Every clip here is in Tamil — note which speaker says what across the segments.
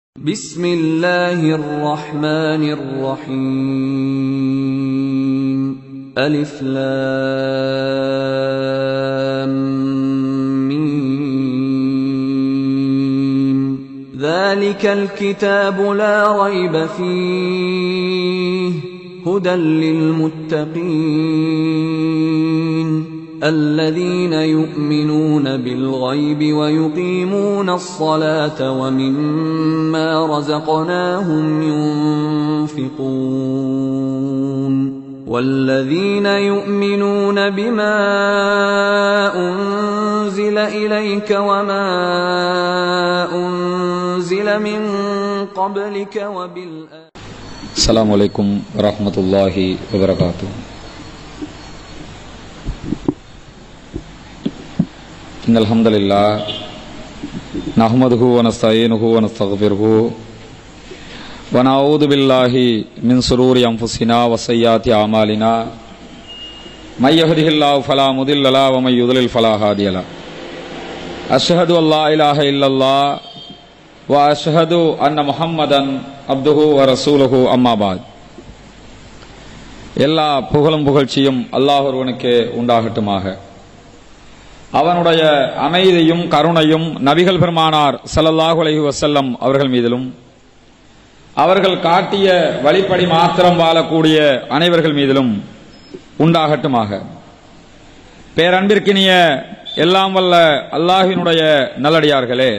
Speaker 1: بسم الله الرحمن الرحيم ألف لام ميم ذلك الكتاب لا ريب فيه هدى للمتقين الذين يؤمنون بالغيب ويقيمون الصلاة ومما رزقناهم ينفقون والذين يؤمنون بما أنزل إليك وما أنزل من قبلك وبالآخرة
Speaker 2: السلام عليكم ورحمة الله وبركاته إن الحمد لله نحمده ونستعينه ونستغفره ونعوذ بالله من سرور أنفسنا وسيئات أعمالنا من يهده الله فلا مضل له ومن يضلل فلا هادي له أشهد أن لا إله إلا الله وأشهد أن محمدا عبده ورسوله أما بعد எல்லா புகழும் புகழ்ச்சியும் அல்லாஹ் ஒருவனுக்கு உண்டாகட்டுமாக அவனுடைய அமைதியும் கருணையும் நபிகள் பெருமானார் ஸல்லல்லாஹு அலைஹி வஸல்லம் அவர்கள் மீதிலும் அவர்கள் காட்டிய வழிப்படி மாத்திரம் வாழக்கூடிய அனைவர்கள் மீதிலும் உண்டாகட்டுமாக பேரன்பிற்கினிய எல்லாம் வல்ல அல்லாஹினுடைய நல்லடியார்களே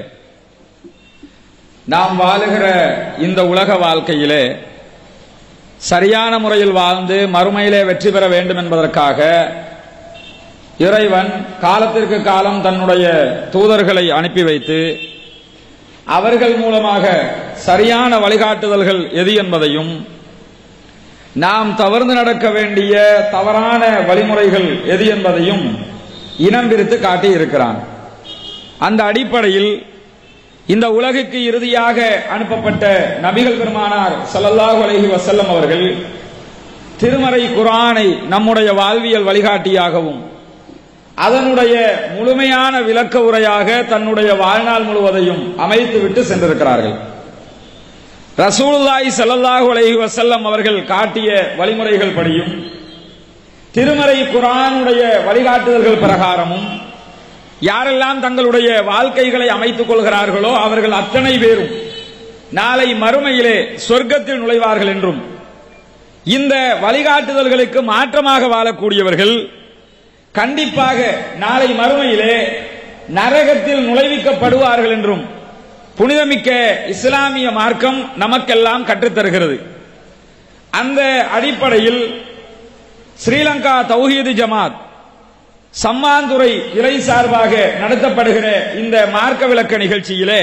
Speaker 2: நாம் வாழுகிற இந்த உலக வாழ்க்கையிலே சரியான முறையில் வாழ்ந்து மறுமையிலே வெற்றி பெற வேண்டும் என்பதற்காக இறைவன் காலத்திற்கு காலம் தன்னுடைய தூதர்களை அனுப்பி வைத்து அவர்கள் மூலமாக சரியான வழிகாட்டுதல்கள் எது என்பதையும் நாம் தவறுந்து நடக்க வேண்டிய தவறான வழிமுறைகள் எது என்பதையும் இனம் பிரித்து காட்டி இருக்கிறான் அந்த அடிப்படையில் இந்த உலகுக்கு இறுதியாக அனுப்பப்பட்ட நபிகள் பெருமானார் ஸல்லல்லாஹு அலைஹி வஸல்லம் அவர்கள் திருமறை குர்ஆனை நம்முடைய வாழ்வியல் வழிகாட்டியாகவும் அதனுடைய முழுமையான விளக்க உரையாக தன்னுடைய வாழ்நாள் முழுவதையும் அமைத்துவிட்டு சென்றிருக்கிறார்கள் ரசூலுல்லாஹி ஸல்லல்லாஹு அலைஹி வஸல்லம் அவர்கள் காட்டிய வழிமுறைகள் படியும் திருமறை குர்ஆனுடைய வழிகாட்டுதல்கள் பிரகாரமும் யாரெல்லாம் தங்களுடைய வாழ்க்கைகளை அமைத்துக் கொள்கிறார்களோ அவர்கள் அத்தனை பேரும் நாளை மறுமையிலே சொர்க்கத்தில் நுழைவார்கள் என்றும் இந்த வழிகாட்டுதல்களுக்கு மாற்றமாக வாழக்கூடியவர்கள் கண்டிப்பாக நாளை மறுமையிலே நரகத்தில் நுழைவிக்கப்படுவார்கள் என்றும் புனிதமிக்க இஸ்லாமிய மார்க்கம் நமக்கெல்லாம் கற்றுத்தருகிறது அந்த அடிப்படையில் ஸ்ரீலங்கா தௌஹீது ஜமாத் சம்மாந்துறை இறை சார்பாக நடத்தப்படுகிற இந்த மார்க்க விளக்க நிகழ்ச்சியிலே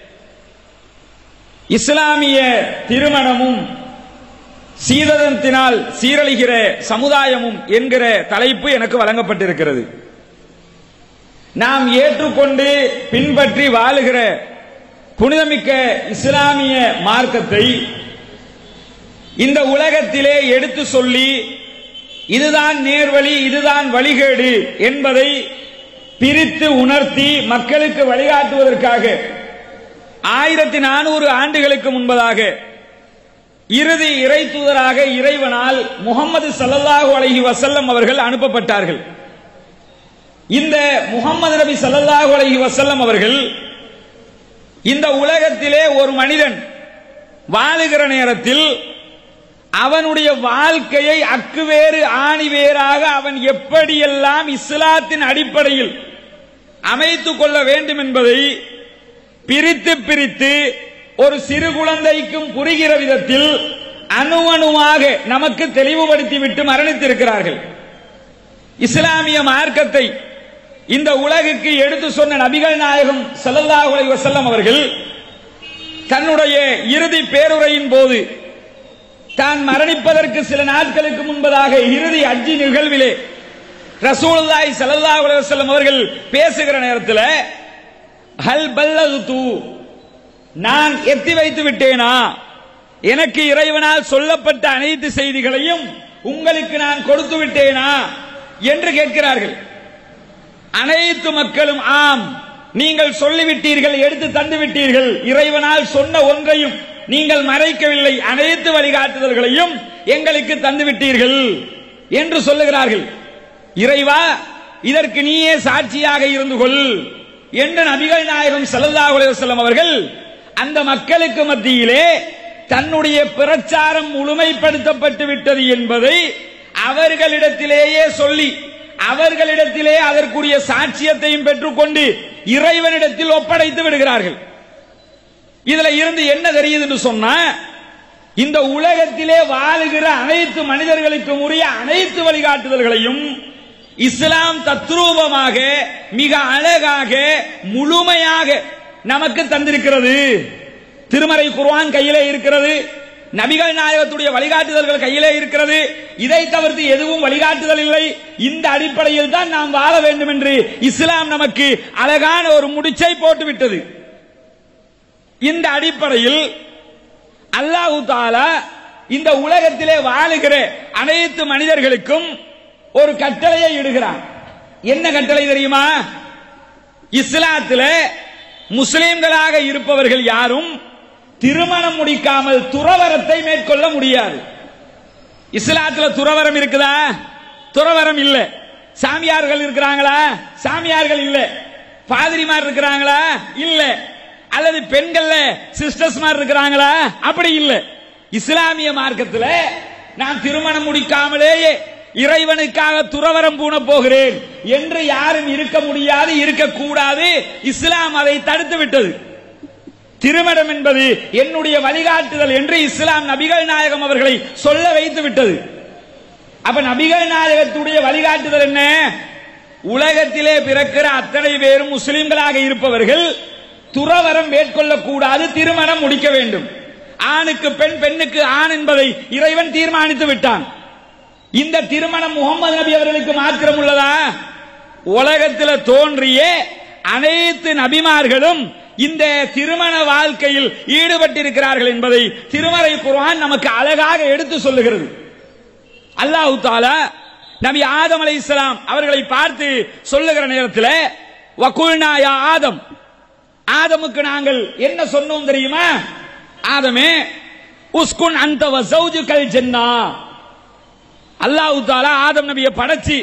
Speaker 2: இஸ்லாமிய திருமணமும் சீதனத்தினால் சீரழிகிற சமுதாயமும் என்கிற தலைப்பு எனக்கு வழங்கப்பட்டிருக்கிறது நாம் ஏற்றுக்கொண்டு பின்பற்றி வாழுகிற புனிதமிக்க இஸ்லாமிய மார்க்கத்தை இந்த உலகத்திலே எடுத்து சொல்லி இதுதான் நேர்வழி இதுதான் வழிகேடு என்பதை பிரித்து உணர்த்தி மக்களுக்கு வழிகாட்டுவதற்காக ஆயிரத்தி நானூறு ஆண்டுகளுக்கு முன்பதாக இறுதி இறை தூதராக இறைவனால் முகமது சல்லல்லாஹு அலைஹி வசல்லம் அவர்கள் அனுப்பப்பட்டார்கள் இந்த முகமது நபி சல்லல்லாஹு அலைஹி வசல்லம் அவர்கள் இந்த உலகத்திலே ஒரு மனிதன் வாழுகிற நேரத்தில் அவனுடைய வாழ்க்கையை அக்குவேறு ஆணிவேராக அவன் எப்படியெல்லாம் இஸ்லாத்தின் அடிப்படையில் அமைத்துக் கொள்ள வேண்டும் என்பதை பிரித்து பிரித்து ஒரு சிறு குழந்தைக்கும் புரிகிற விதத்தில் அணு அணுவாக நமக்கு தெளிவுபடுத்தி விட்டு மரணித்திருக்கிறார்கள் இஸ்லாமிய மார்க்கத்தை இந்த உலகுக்கு எடுத்து சொன்ன நபிகள் நாயகம் ஸல்லல்லாஹு அலைஹி வஸல்லம் அவர்கள் தன்னுடைய இறுதி பேருரையின் போது தான் மரணிப்பதற்கு சில நாட்களுக்கு முன்பதாக இறுதி அஜி நிகழ்விலே ரசூலுல்லாஹி ஸல்லல்லாஹு அலைஹி வஸல்லம் அவர்கள் பேசுகிற நேரத்தில் ஹல் பல்லது நான் எத்தி வைத்து விட்டேனா எனக்கு இறைவனால் சொல்லப்பட்ட அனைத்து செய்திகளையும் உங்களுக்கு நான் கொடுத்து விட்டேனா என்று கேட்கிறார்கள் அனைத்து மக்களும் ஆம் நீங்கள் சொல்லிவிட்டீர்கள் எடுத்து தந்து விட்டீர்கள் இறைவனால் சொன்ன ஒன்றையும் நீங்கள் மறைக்கவில்லை அனைத்து வழிகாட்டுதல்களையும் எங்களுக்கு தந்து விட்டீர்கள் என்று சொல்லுகிறார்கள் இறைவா இதற்கு நீயே சாட்சியாக இருந்து கொள் என்று நபிகள் நாயகம் ஸல்லல்லாஹு அலைஹி வஸல்லம் அவர்கள் அந்த மக்களுக்கு மத்தியிலே தன்னுடைய பிரச்சாரம் முழுமைப்படுத்தப்பட்டு விட்டது என்பதை அவர்களிடத்திலேயே சொல்லி அவர்களிடத்திலே அதற்குரிய சாட்சியத்தையும் பெற்றுக்கொண்டு இறைவனிடத்தில் ஒப்படைத்து விடுகிறார்கள் இதுல இருந்து என்ன தெரியுதுன்னு சொன்னா இந்த உலகத்திலே வாழுகிற அனைத்து மனிதர்களுக்கும் உரிய அனைத்து வழிகாட்டுதல்களையும் இஸ்லாம் தத்ரூபமாக மிக அழகாக முழுமையாக நமக்கு தந்திருக்கிறது திருமறை குர்ஆன் கையிலே இருக்கிறது நபிகள் நாயகத்துடைய வழிகாட்டுதல்கள் கையிலே இருக்கிறது இதை தவிர்த்து எதுவும் வழிகாட்டுதல் இல்லை இந்த அடிப்படையில் தான் நாம் வாழ வேண்டும் என்று இஸ்லாம் நமக்கு அழகான ஒரு முடிச்சை போட்டுவிட்டது இந்த அடிப்படையில் அல்லாஹு தாலா இந்த உலகத்திலே வாழுகிற அனைத்து மனிதர்களுக்கும் ஒரு கட்டளையை இடுகிறான் என்ன கட்டளை தெரியுமா இஸ்லாத்துல முஸ்லிம்களாக இருப்பவர்கள் யாரும் திருமணம் முடிக்காமல் துறவரத்தை மேற்கொள்ள முடியாது இஸ்லாத்துல துறவரம் இருக்குதா துறவரம் இல்ல சாமியார்கள் இருக்கிறாங்களா சாமியார்கள் இல்ல பாதிரிமார் இருக்கிறாங்களா இல்ல அல்லது பெண்கள்ல சிஸ்டர்ஸ்மார் இருக்கிறாங்களா அப்படி இல்ல இஸ்லாமிய மார்க்கத்துல நான் திருமணம் முடிக்காமலேயே இறைவனுக்காக துறவரம் பூண போகிறேன் என்று யாரும் இருக்க முடியாது இருக்கக்கூடாது இஸ்லாம் அதை தடுத்து விட்டது திருமணம் என்பது என்னுடைய வழிகாட்டுதல் என்று இஸ்லாம் நபிகள் நாயகம் அவர்களை சொல்ல வைத்து விட்டது அப்ப நபிகள் நாயகத்துடைய வழிகாட்டுதல் என்ன உலகத்திலே பிறக்கிற அத்தனை பேரும் முஸ்லிம்களாக இருப்பவர்கள் துறவரம் மேற்கொள்ளக்கூடாது திருமணம் முடிக்க வேண்டும் ஆணுக்கு பெண் பெண்ணுக்கு ஆண் என்பதை இறைவன் தீர்மானித்து விட்டான் இந்த திருமணம் முகமது நபி அவர்களுக்கு மாத்திரம் உள்ளதா உலகத்தில் தோன்றிய அனைத்து நபிமார்களும் இந்த திருமண வாழ்க்கையில் ஈடுபட்டிருக்கிறார்கள் என்பதை திருமறை குர்ஆன் நமக்கு அழகாக எடுத்து சொல்லுகிறது அல்லாஹ் தாலா நபி ஆதம் அலைஹிஸ்ஸலாம் அவர்களை பார்த்து சொல்லுகிற நேரத்தில் வகுல்னா யா ஆதம் ஆதமுக்கு நாங்கள் என்ன சொன்னோம் தெரியுமா ஆதமே உஸ்குன் அந்த வசௌஜுகல் ஜன்னா அல்லாஹ் தாலா ஆதம் நபியை படைச்சு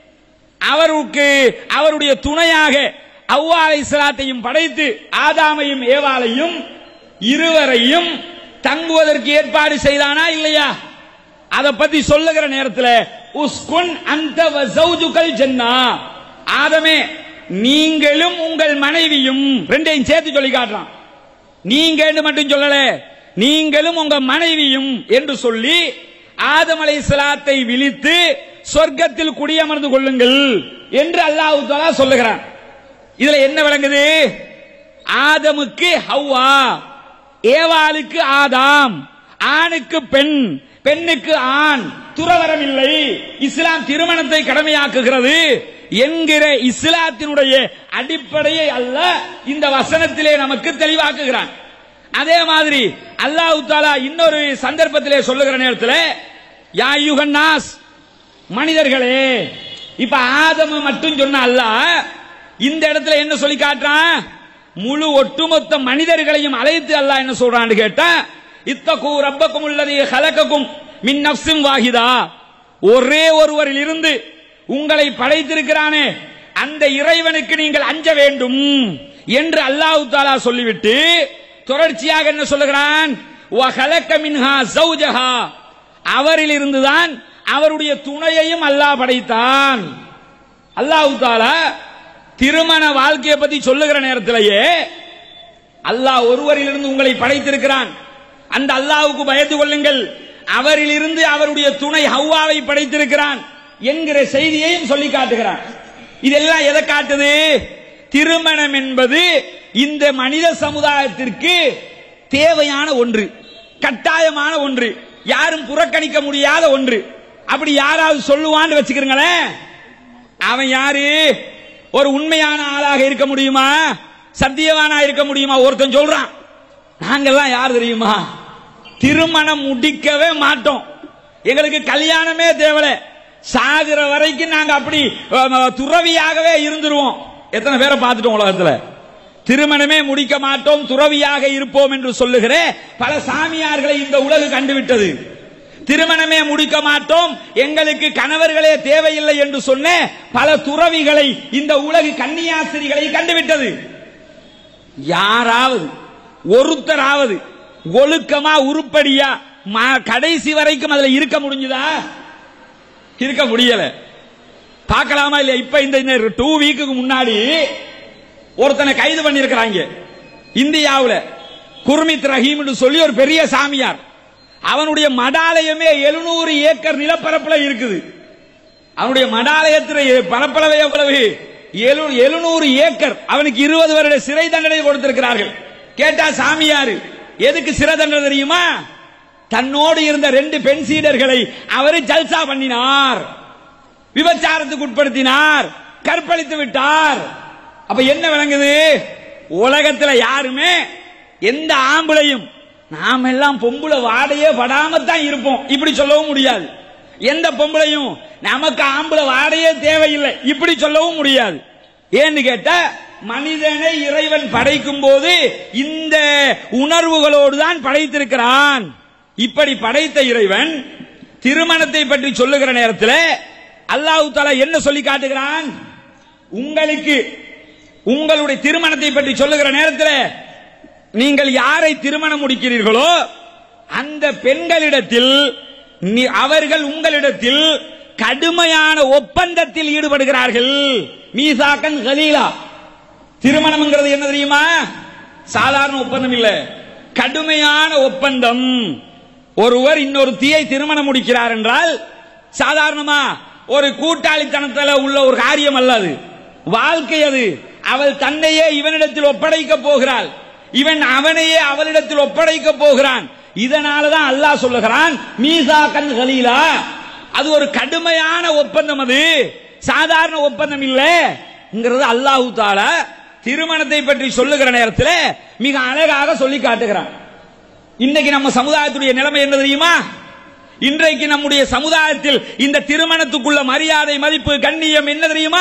Speaker 2: அவருக்கு அவருடைய துணையாக அவ்வா அலைஹிஸ்ஸலாத்தையும் படைத்து ஆதாமையும் ஏவாளையும் இருவரையும் தங்குவதற்கு ஏற்பாடு செய்தானா இல்லையா அதை பத்தி சொல்லுகிற நேரத்தில் உஸ்குன் அந்த வசௌஜுகல் ஜன்னா ஆதமே நீங்களும் உங்கள் மனைவியும் ரெண்டையும் சேர்த்து சொல்லி காட்டுறான் நீங்க மட்டும் சொல்லல நீங்களும் உங்க மனைவியும் என்று சொல்லி ஆதம் அலைஹிஸ்ஸலாத்தை விழித்து சொர்க்கத்தில் குடியமர்ந்து கொள்ளுங்கள் என்று அல்லாஹ் தஆலா சொல்லுகிறான் இதுல என்ன விளங்குது ஆதமுக்கு ஹவ்வா ஏவாளுக்கு ஆதாம் ஆணுக்கு பெண் பெண்ணுக்கு ஆண் துறவரம் இல்லை இஸ்லாம் திருமணத்தை கடமையாக்குகிறது என்கிற இஸ்லாத்தினுடைய அடிப்படையை அல்ல இந்த வசனத்திலே நமக்கு தெளிவாக்குகிறான் அதே மாதிரி அல்லாஹ் தாலா இன்னொரு சந்தர்ப்பத்திலே சொல்லுகிற நேரத்தில் யா யுகன்னாஸ் மனிதர்களே இப்ப ஆதம மட்டும் சொன்ன அல்லாஹ் இந்த இடத்துல என்ன சொல்லி காட்டுறான் முழு ஒட்டுமொத்த மனிதர்களையும் அழைத்து அல்லாஹ் என்ன சொல்றான்னு கேட்டா இத்தகு ரப்பக்கும் உள்ளது ஹலக்கக்கும் மின் நப்சிம் வாஹிதா ஒரே ஒருவரில் இருந்து உங்களை படைத்திருக்கிறானே அந்த இறைவனுக்கு நீங்கள் அஞ்ச வேண்டும் என்று அல்லாஹ் தாலா சொல்லிவிட்டு தொடர்ச்சியாக என்ன சொல்லுகிறான் வஹலக்க மின்ஹா ஜௌஜஹா அவரில் இருந்துதான் அவருடைய துணையையும் அல்லாஹ் படைத்தான் அல்லாஹ் தாலா திருமண வாழ்க்கையை பத்தி சொல்லுகிற நேரத்திலேயே அல்லாஹ் ஒருவரிலிருந்து உங்களை படைத்திருக்கிறான் அந்த அல்லாஹ்வுக்கு பயந்து கொள்ளுங்கள் அவரிலிருந்து அவருடைய துணை ஹவ்வாவை படைத்திருக்கிறான் என்கிற செய்தியையும் சொல்லி காட்டுகிறான் இதெல்லாம் எதை காட்டுது திருமணம் என்பது இந்த மனித சமுதாயத்திற்கு தேவையான ஒன்று கட்டாயமான ஒன்று யாரும் புறக்கணிக்க முடியாத ஒன்று அப்படி யாராவது சொல்லுவான்னு வச்சுக்கிறீங்களேன் அவன் யாரு ஒரு உண்மையான ஆளாக இருக்க முடியுமா சத்தியவானா இருக்க முடியுமா ஒருத்தன் சொல்றான் நாங்கெல்லாம் யார் தெரியுமா திருமணம் முடிக்கவே மாட்டோம் எங்களுக்கு கல்யாணமே தேவலை சாகிற வரைக்கும் நாங்க அப்படி அஹ், துறவியாகவே இருந்துருவோம் எத்தனை பேரை பார்த்துட்டோம் உலகத்துல திருமணமே முடிக்க மாட்டோம் துறவியாக இருப்போம் என்று சொல்லுகிற பல சாமியார்களை இந்த உலகு கண்டுவிட்டது திருமணமே முடிக்க மாட்டோம் எங்களுக்கு கணவர்களே தேவையில்லை என்று சொன்ன பல துறவிகளை இந்த உலகு கன்னியாஸ்திரிகளை கண்டுவிட்டது யாராவது ஒருத்தராவது ஒழுக்கமா உருப்படியா ம- கடைசி வரைக்கும் அதுல இருக்க முடிஞ்சுதா இருக்க முடியல பார்க்கலாமா இல்லையா இப்ப இந்த டூ வீக்குக்கு முன்னாடி ஒருத்தனை கைது பண்ணிருக்கிறாங்க இந்தியாவுல குர்மித் ரஹீம் என்று சொல்லி ஒரு பெரிய சாமியார் அவனுடைய மடாலயமே எழுநூறு ஏக்கர் நிலப்பரப்புல இருக்குது அவனுடைய மடாலயத்தில் பரப்பளவு எவ்வளவு எழு- எழுநூறு ஏக்கர் அவனுக்கு இருபது வருட சிறை தண்டனை கொடுத்திருக்கிறார்கள் கேட்டா சாமியாரு எதுக்கு சிறை தண்டனை தெரியுமா தன்னோடு இருந்த ரெண்டு பெண் சீடர்களை அவரு ஜல்சா பண்ணினார் விபச்சாரத்துக்கு உட்படுத்தினார் கற்பழித்து விட்டார் அப்ப என்ன விளங்குது உலகத்துல யாருமே எந்த ஆம்பளையும் நாம எல்லாம் பொம்புல வாடையே படாம தான் இருப்போம் இப்படி சொல்லவும் முடியாது எந்த பொம்பளையும் நமக்கு ஆம்பளை வாடையே தேவையில்லை இப்படி சொல்லவும் முடியாது ஏன்னு கேட்டா மனிதனை இறைவன் படைக்கும் போது இந்த உணர்வுகளோடு தான் படைத்திருக்கிறான் இப்படி படைத்த இறைவன் திருமணத்தை பற்றி சொல்லுகிற நேரத்தில் அல்லாஹ் தாலா என்ன சொல்லி காட்டுகிறான் உங்களுக்கு உங்களுடைய திருமணத்தை பற்றி சொல்லுகிற நேரத்தில் நீங்கள் யாரை திருமணம் முடிக்கிறீர்களோ அந்த பெண்களிடத்தில் நீ- அவர்கள் உங்களிடத்தில் கடுமையான ஒப்பந்தத்தில் ஈடுபடுகிறார்கள் மீசாக்கன் கலீலா திருமணம்ங்கிறது என்ன தெரியுமா சாதாரண ஒப்பந்தம் இல்ல கடுமையான ஒப்பந்தம் ஒருவர் இன்னொரு தீயை திருமணம் முடிக்கிறார் என்றால் சாதாரணமா ஒரு கூட்டாளித்தனத்தில் உள்ள ஒரு காரியம் அல்ல அது வாழ்க்கை அது அவள் தன்னையே இவனிடத்தில் ஒப்படைக்க போகிறாள் இவன் அவனையே அவளிடத்தில் ஒப்படைக்க போகிறான் இதனாலதான் அல்லாஹ் சொல்லுகிறான் மீசா கண் கலீலா அது ஒரு கடுமையான ஒப்பந்தம் அது சாதாரண ஒப்பந்தம் இல்லங்கிறது அல்லாஹு தாலா திருமணத்தை பற்றி சொல்லுகிற நேரத்தில் மிக அழகாக சொல்லி காட்டுகிறான் இன்னைக்கு நம்ம சமுதாயத்துடைய நிலைமை என்ன தெரியுமா இன்றைக்கு நம்முடைய சமுதாயத்தில் இந்த திருமணத்துக்குள்ள மரியாதை மதிப்பு கண்ணியம் என்ன தெரியுமா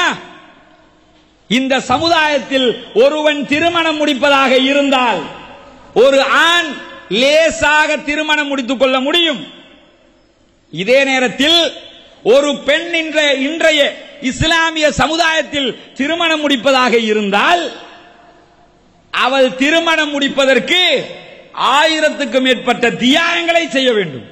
Speaker 2: இந்த சமுதாயத்தில் ஒருவன் திருமணம் முடிப்பதாக இருந்தால் ஒரு ஆண் லேசாக திருமணம் முடித்துக் கொள்ள முடியும் இதே நேரத்தில் ஒரு பெண் என்ற இன்றைய இஸ்லாமிய சமுதாயத்தில் திருமணம் முடிப்பதாக இருந்தால் அவள் திருமணம் முடிப்பதற்கு ஆயிரத்துக்கும் மேற்பட்ட தியாகங்களை செய்ய வேண்டும்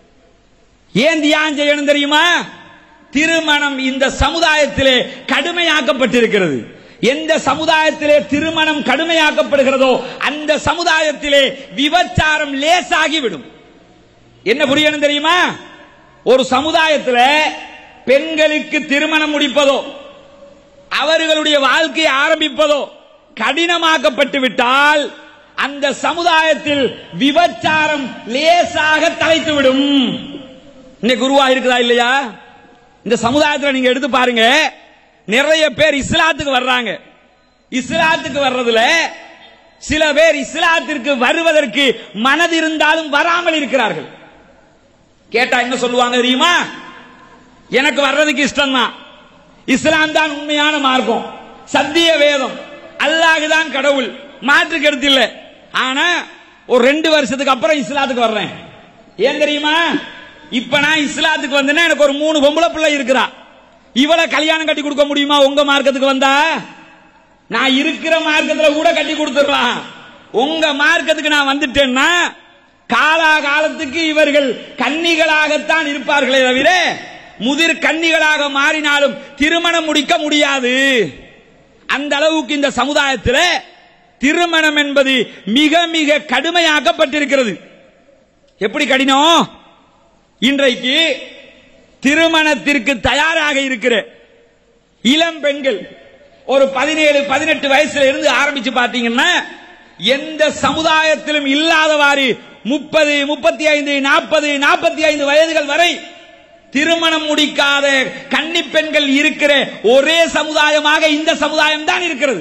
Speaker 2: ஏன் தியாகம் செய்யணும் தெரியுமா திருமணம் இந்த சமுதாயத்திலே கடுமையாக்கப்பட்டிருக்கிறது எந்த சமுதாயத்திலே திருமணம் கடுமையாக்கப்படுகிறதோ அந்த சமுதாயத்திலே விபச்சாரம் லேசாகிவிடும் என்ன புரியணும் தெரியுமா ஒரு சமுதாயத்தில் பெண்களுக்கு திருமணம் முடிப்பதோ அவர்களுடைய வாழ்க்கையை ஆரம்பிப்பதோ கடினமாக்கப்பட்டு விட்டால் அந்த சமுதாயத்தில் விபச்சாரம் லேசாக தலைத்துவிடும் இன்னைக்கு குருவா இருக்குதா இல்லையா இந்த சமுதாயத்தில் நீங்க எடுத்து பாருங்க நிறைய பேர் இஸ்லாத்துக்கு வர்றாங்க இஸ்லாத்துக்கு வர்றதுல சில பேர் இஸ்லாத்திற்கு வருவதற்கு மனது இருந்தாலும் வராமல் இருக்கிறார்கள் கேட்டா என்ன சொல்லுவாங்க தெரியுமா எனக்கு வர்றதுக்கு இஷ்டம் தான் இஸ்லாம் தான் உண்மையான மார்க்கம் சத்திய வேதம் அல்லாஹ் தான் கடவுள் மாற்று கருத்து இல்ல ஆனா ஒரு ரெண்டு வருஷத்துக்கு அப்புறம் இஸ்லாத்துக்கு வர்றேன் ஏன் தெரியுமா இப்ப நான் இஸ்லாத்துக்கு வந்தேன்னா எனக்கு ஒரு மூணு பொம்பளை பிள்ளை இருக்கிறா இவளை கல்யாணம் கட்டி கொடுக்க முடியுமா உங்க மார்க்கத்துக்கு வந்தா நான் இருக்கிற மார்க்கத்துல கூட கட்டி கொடுத்துடலாம் உங்க மார்க்கத்துக்கு நான் வந்துட்டேன்னா காலா காலத்துக்கு இவர்கள் கன்னிகளாகத்தான் இருப்பார்களே தவிர முதிர் கன்னிகளாக மாறினாலும் திருமணம் முடிக்க முடியாது அந்த அளவுக்கு இந்த சமுதாயத்தில் திருமணம் என்பது மிக மிக கடுமையாக்கப்பட்டிருக்கிறது எப்படி கடினம் இன்றைக்கு திருமணத்திற்கு தயாராக இருக்கிற இளம் பெண்கள் ஒரு பதினேழு பதினெட்டு வயசுல இருந்து ஆரம்பிச்சு பாத்தீங்கன்னா எந்த சமுதாயத்திலும் இல்லாதவாறு முப்பது முப்பத்தி ஐந்து நாற்பது நாற்பத்தி ஐந்து வயதுகள் வரை திருமணம் முடிக்காத கன்னி பெண்கள் இருக்கிற ஒரே சமுதாயமாக இந்த சமுதாயம் தான் இருக்கிறது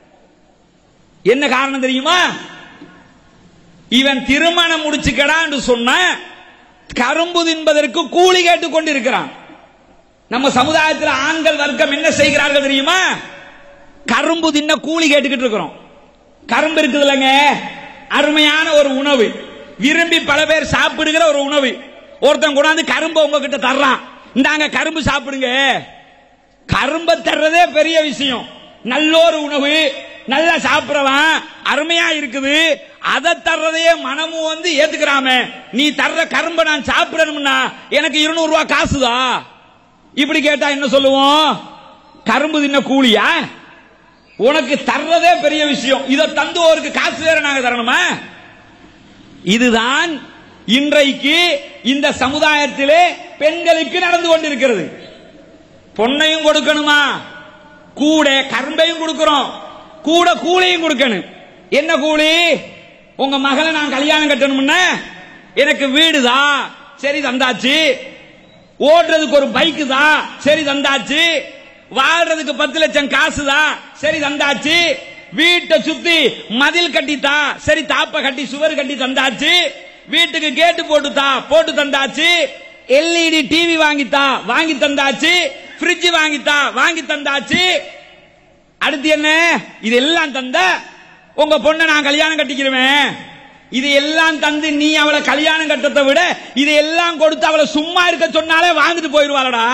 Speaker 2: என்ன காரணம் தெரியுமா இவன் திருமணம் முடிச்சுக்கடான்னு சொன்ன கரும்பு தின்பதற்கு கூலி கேட்டுக் கொண்டிருக்கிறான் நம்ம சமுதாயத்தில் ஆண்கள் வர்க்கம் என்ன செய்கிறார்கள் தெரியுமா கரும்பு தின்ன கூலி கேட்டுக்கிட்டு இருக்கிறோம்
Speaker 3: கரும்பு இருக்குது இல்லைங்க அருமையான ஒரு உணவு விரும்பி பல பேர் சாப்பிடுகிற ஒரு உணவு ஒருத்தன் கொண்டாந்து கரும்பு உங்ககிட்ட தர்றான் இந்தாங்க கரும்பு சாப்பிடுங்க கரும்பை தர்றதே பெரிய விஷயம் நல்ல ஒரு உணவு நல்லா சாப்பிடலாம் அருமையா இருக்குது அதை தர்றதையே மனமும் வந்து ஏத்துக்கிறாம நீ தர்ற கரும்பை நான் சாப்பிடணும்னா எனக்கு இருநூறு ரூபாய் காசுதா இப்படி கேட்டா என்ன சொல்லுவோம் கரும்பு தின்ன கூலியா உனக்கு தர்றதே பெரிய விஷயம் இதை தந்து ஒருக்கு காசு வேற நாங்க தரணுமா இதுதான் இன்றைக்கு இந்த சமுதாயத்திலே பெண்களுக்கு நடந்து கொண்டிருக்கிறது பொண்ணையும் கொடுக்கணுமா கூட கரும்பையும் கொடுக்கிறோம் கூட கூலியும் கொடுக்கணும் என்ன கூலி உங்க மகளை நான் கல்யாணம் கட்டணும்னா எனக்கு வீடுதா சரி தந்தாச்சு ஓடுறதுக்கு ஒரு பைக்கு தான் சரி தந்தாச்சு வாழ்றதுக்கு பத்து லட்சம் காசு தான் சரி தந்தாச்சு வீட்டை சுத்தி மதில் கட்டித்தா சரி தாப்ப கட்டி சுவர் கட்டி தந்தாச்சு வீட்டுக்கு கேட்டு போட்டுத்தா போட்டு தந்தாச்சு எல்இடி டிவி வாங்கித்தா வாங்கி தந்தாச்சு ஃப்ரிட்ஜ் வாங்கித்தா வாங்கி தந்தாச்சு அடுத்து என்ன இது எல்லாம் தந்த உங்க பொண்ணை நான் கல்யாணம் கட்டிக்கிறேன் இது எல்லாம் தந்து நீ அவளை கல்யாணம் கட்டத்தை விட இது எல்லாம் கொடுத்து அவளை சும்மா இருக்க சொன்னாலே வாங்கிட்டு போயிருவாளடா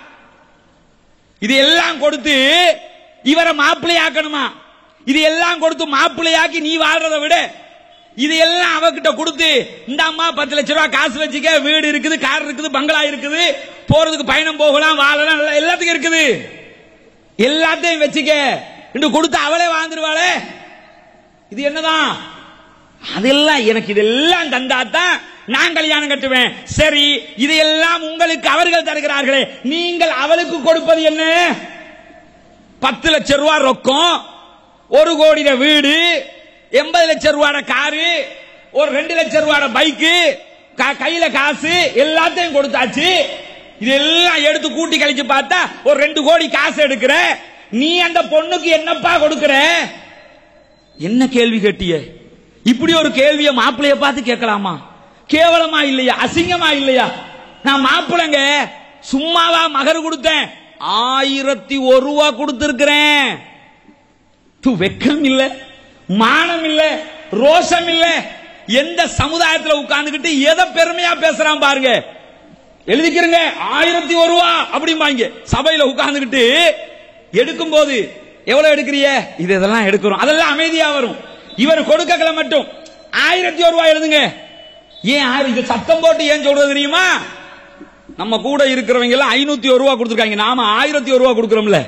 Speaker 3: இது எல்லாம் கொடுத்து இவரை மாப்பிள்ளையாக்கணுமா இது எல்லாம் கொடுத்து மாப்பிள்ளையாக்கி நீ வாழ்றதை விட இது எல்லாம் அவகிட்ட கொடுத்து இந்த அம்மா பத்து லட்ச ரூபாய் காசு வச்சுக்க வீடு இருக்குது கார் இருக்குது பங்களா இருக்குது போறதுக்கு பயணம் போகலாம் வாழலாம் எல்லாம் எல்லாத்துக்கும் இருக்குது எல்லாத்தையும் வச்சுக்க என்று கொடுத்து அவளே வாழ்ந்துருவாளே இது என்னதான் அதெல்லாம் எனக்கு இதெல்லாம் தந்தாதான் நான் கல்யாணம் கட்டுவேன் சரி இதையெல்லாம் உங்களுக்கு அவர்கள் தருகிறார்களே நீங்கள் அவளுக்கு கொடுப்பது என்ன பத்து லட்சம் ரூபாய் ரொக்கம் ஒரு கோடியில வீடு எண்பது லட்சம் ரூபாய் காரு ஒரு ரெண்டு லட்சம் ரூபாய் பைக்கு கையில காசு எல்லாத்தையும் கொடுத்தாச்சு இதெல்லாம் எடுத்து கூட்டி கழிச்சு பார்த்தா ஒரு ரெண்டு கோடி காசு எடுக்கிற நீ அந்த பொண்ணுக்கு என்னப்பா கொடுக்கிற என்ன கேள்வி கேட்டிய இப்படி ஒரு கேள்வியை மாப்பிளைய பார்த்து கேட்கலாமா கேவலமா இல்லையா அசிங்கமா இல்லையா நான் மாப்பிளைங்க சும்மாவா மகர் கொடுத்தேன் ஆயிரத்தி ஒரு ரூபா கொடுத்திருக்கிறேன் து வெக்கம் இல்ல மானம் இல்ல ரோஷம் இல்ல எந்த சமுதாயத்துல உட்கார்ந்துகிட்டு எதை பெருமையா பேசுறான் பாருங்க எழுதிக்கிறங்க ஆயிரத்தி ஒரு ரூபா அப்படிம்பாங்க சபையில உட்கார்ந்துகிட்டு எடுக்கும் போது எவ்வளவு எடுக்கிறிய இது இதெல்லாம் எடுக்கிறோம் அதெல்லாம் அமைதியா வரும் இவர் கொடுக்கல மட்டும் ஆயிரத்தி ஒரு ரூபாய் எழுதுங்க ஏன் ஆயிரம் இது சத்தம் போட்டு ஏன் சொல்றது தெரியுமா நம்ம கூட இருக்கிறவங்க எல்லாம் ஐநூத்தி ஒரு ரூபா கொடுத்துருக்காங்க நாம ஆயிரத்தி ஒரு ரூபா கொடுக்கிறோம்ல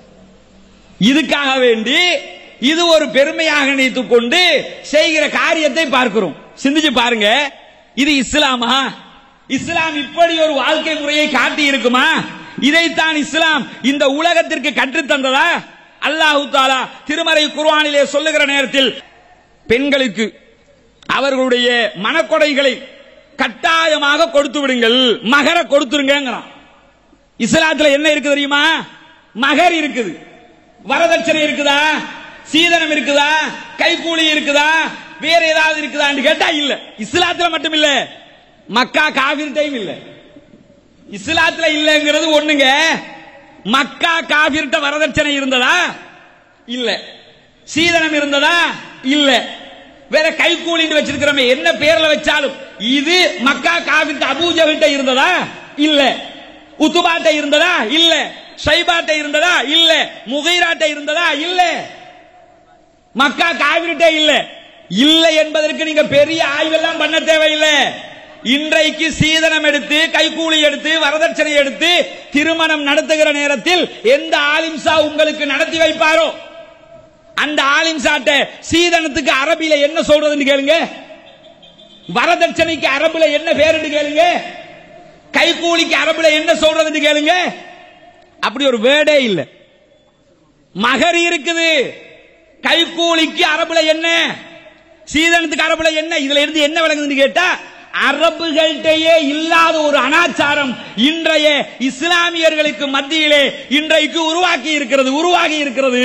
Speaker 3: இதுக்காக வேண்டி இது ஒரு பெருமையாக நினைத்துக் கொண்டு செய்கிற காரியத்தை பார்க்கிறோம் சிந்திச்சு பாருங்க இது இஸ்லாமா இஸ்லாம் இப்படி ஒரு வாழ்க்கை முறையை காட்டி இருக்குமா இதைத்தான் இஸ்லாம் இந்த உலகத்திற்கு கற்றுத் தந்ததா அல்லாஹு தாலா திருமறை குர்ஆனிலே சொல்லுகிற நேரத்தில் பெண்களுக்கு அவர்களுடைய மனக்கொடைகளை கட்டாயமாக கொடுத்து விடுங்கள் மகர கொடுத்துருங்கிறான் இஸ்லாத்துல என்ன இருக்கு தெரியுமா மகர் இருக்குது வரதட்சணை இருக்குதா சீதனம் இருக்குதா கைக்கூலி இருக்குதா வேற ஏதாவது இருக்குதான்னு கேட்டா இல்ல இஸ்லாத்துல மட்டும் இல்ல மக்கா காவிர்டையும் இல்ல இஸ்லாத்துல இல்லங்கிறது ஒண்ணுங்க மக்கா காபிர்ட்ட வரதட்சணை இருந்ததா இல்ல சீதனம் இருந்ததா இல்ல வேற கைக்கூலின்னு வச்சிருக்கிறோமே என்ன பேர்ல வச்சாலும் இது மக்கா காபிர்ட்ட அபூஜகிட்ட இருந்ததா இல்ல உத்துபாட்ட இருந்ததா இல்ல ஷைபாட்ட இருந்ததா இல்ல முகைராட்ட இருந்ததா இல்ல மக்கா காவிரிட்ட இல்ல இல்ல என்பதற்கு நீங்க பெரிய ஆய்வெல்லாம் பண்ண தேவையில்லை இன்றைக்கு சீதனம் எடுத்து கைக்கூலி எடுத்து வரதட்சணை எடுத்து திருமணம் நடத்துகிற நேரத்தில் எந்த ஆலிம்சா உங்களுக்கு நடத்தி வைப்பாரோ அந்த ஆலிம்சாட்ட சீதனத்துக்கு அரபில என்ன சொல்றதுன்னு கேளுங்க வரதட்சணைக்கு அரபுல என்ன பேருன்னு கேளுங்க கைக்கூலிக்கு அரபுல என்ன சொல்றதுன்னு கேளுங்க அப்படி ஒரு வேர்டே இல்ல மகர் இருக்குது கைக்கூலிக்கு அரபுல என்ன சீதனத்துக்கு அரபுல என்ன இதுல இருந்து என்ன விளங்குதுன்னு கேட்டா அரபுகள்கிட்டயே இல்லாத ஒரு அனாச்சாரம் இன்றைய இஸ்லாமியர்களுக்கு மத்தியிலே இன்றைக்கு உருவாக்கி இருக்கிறது உருவாகி இருக்கிறது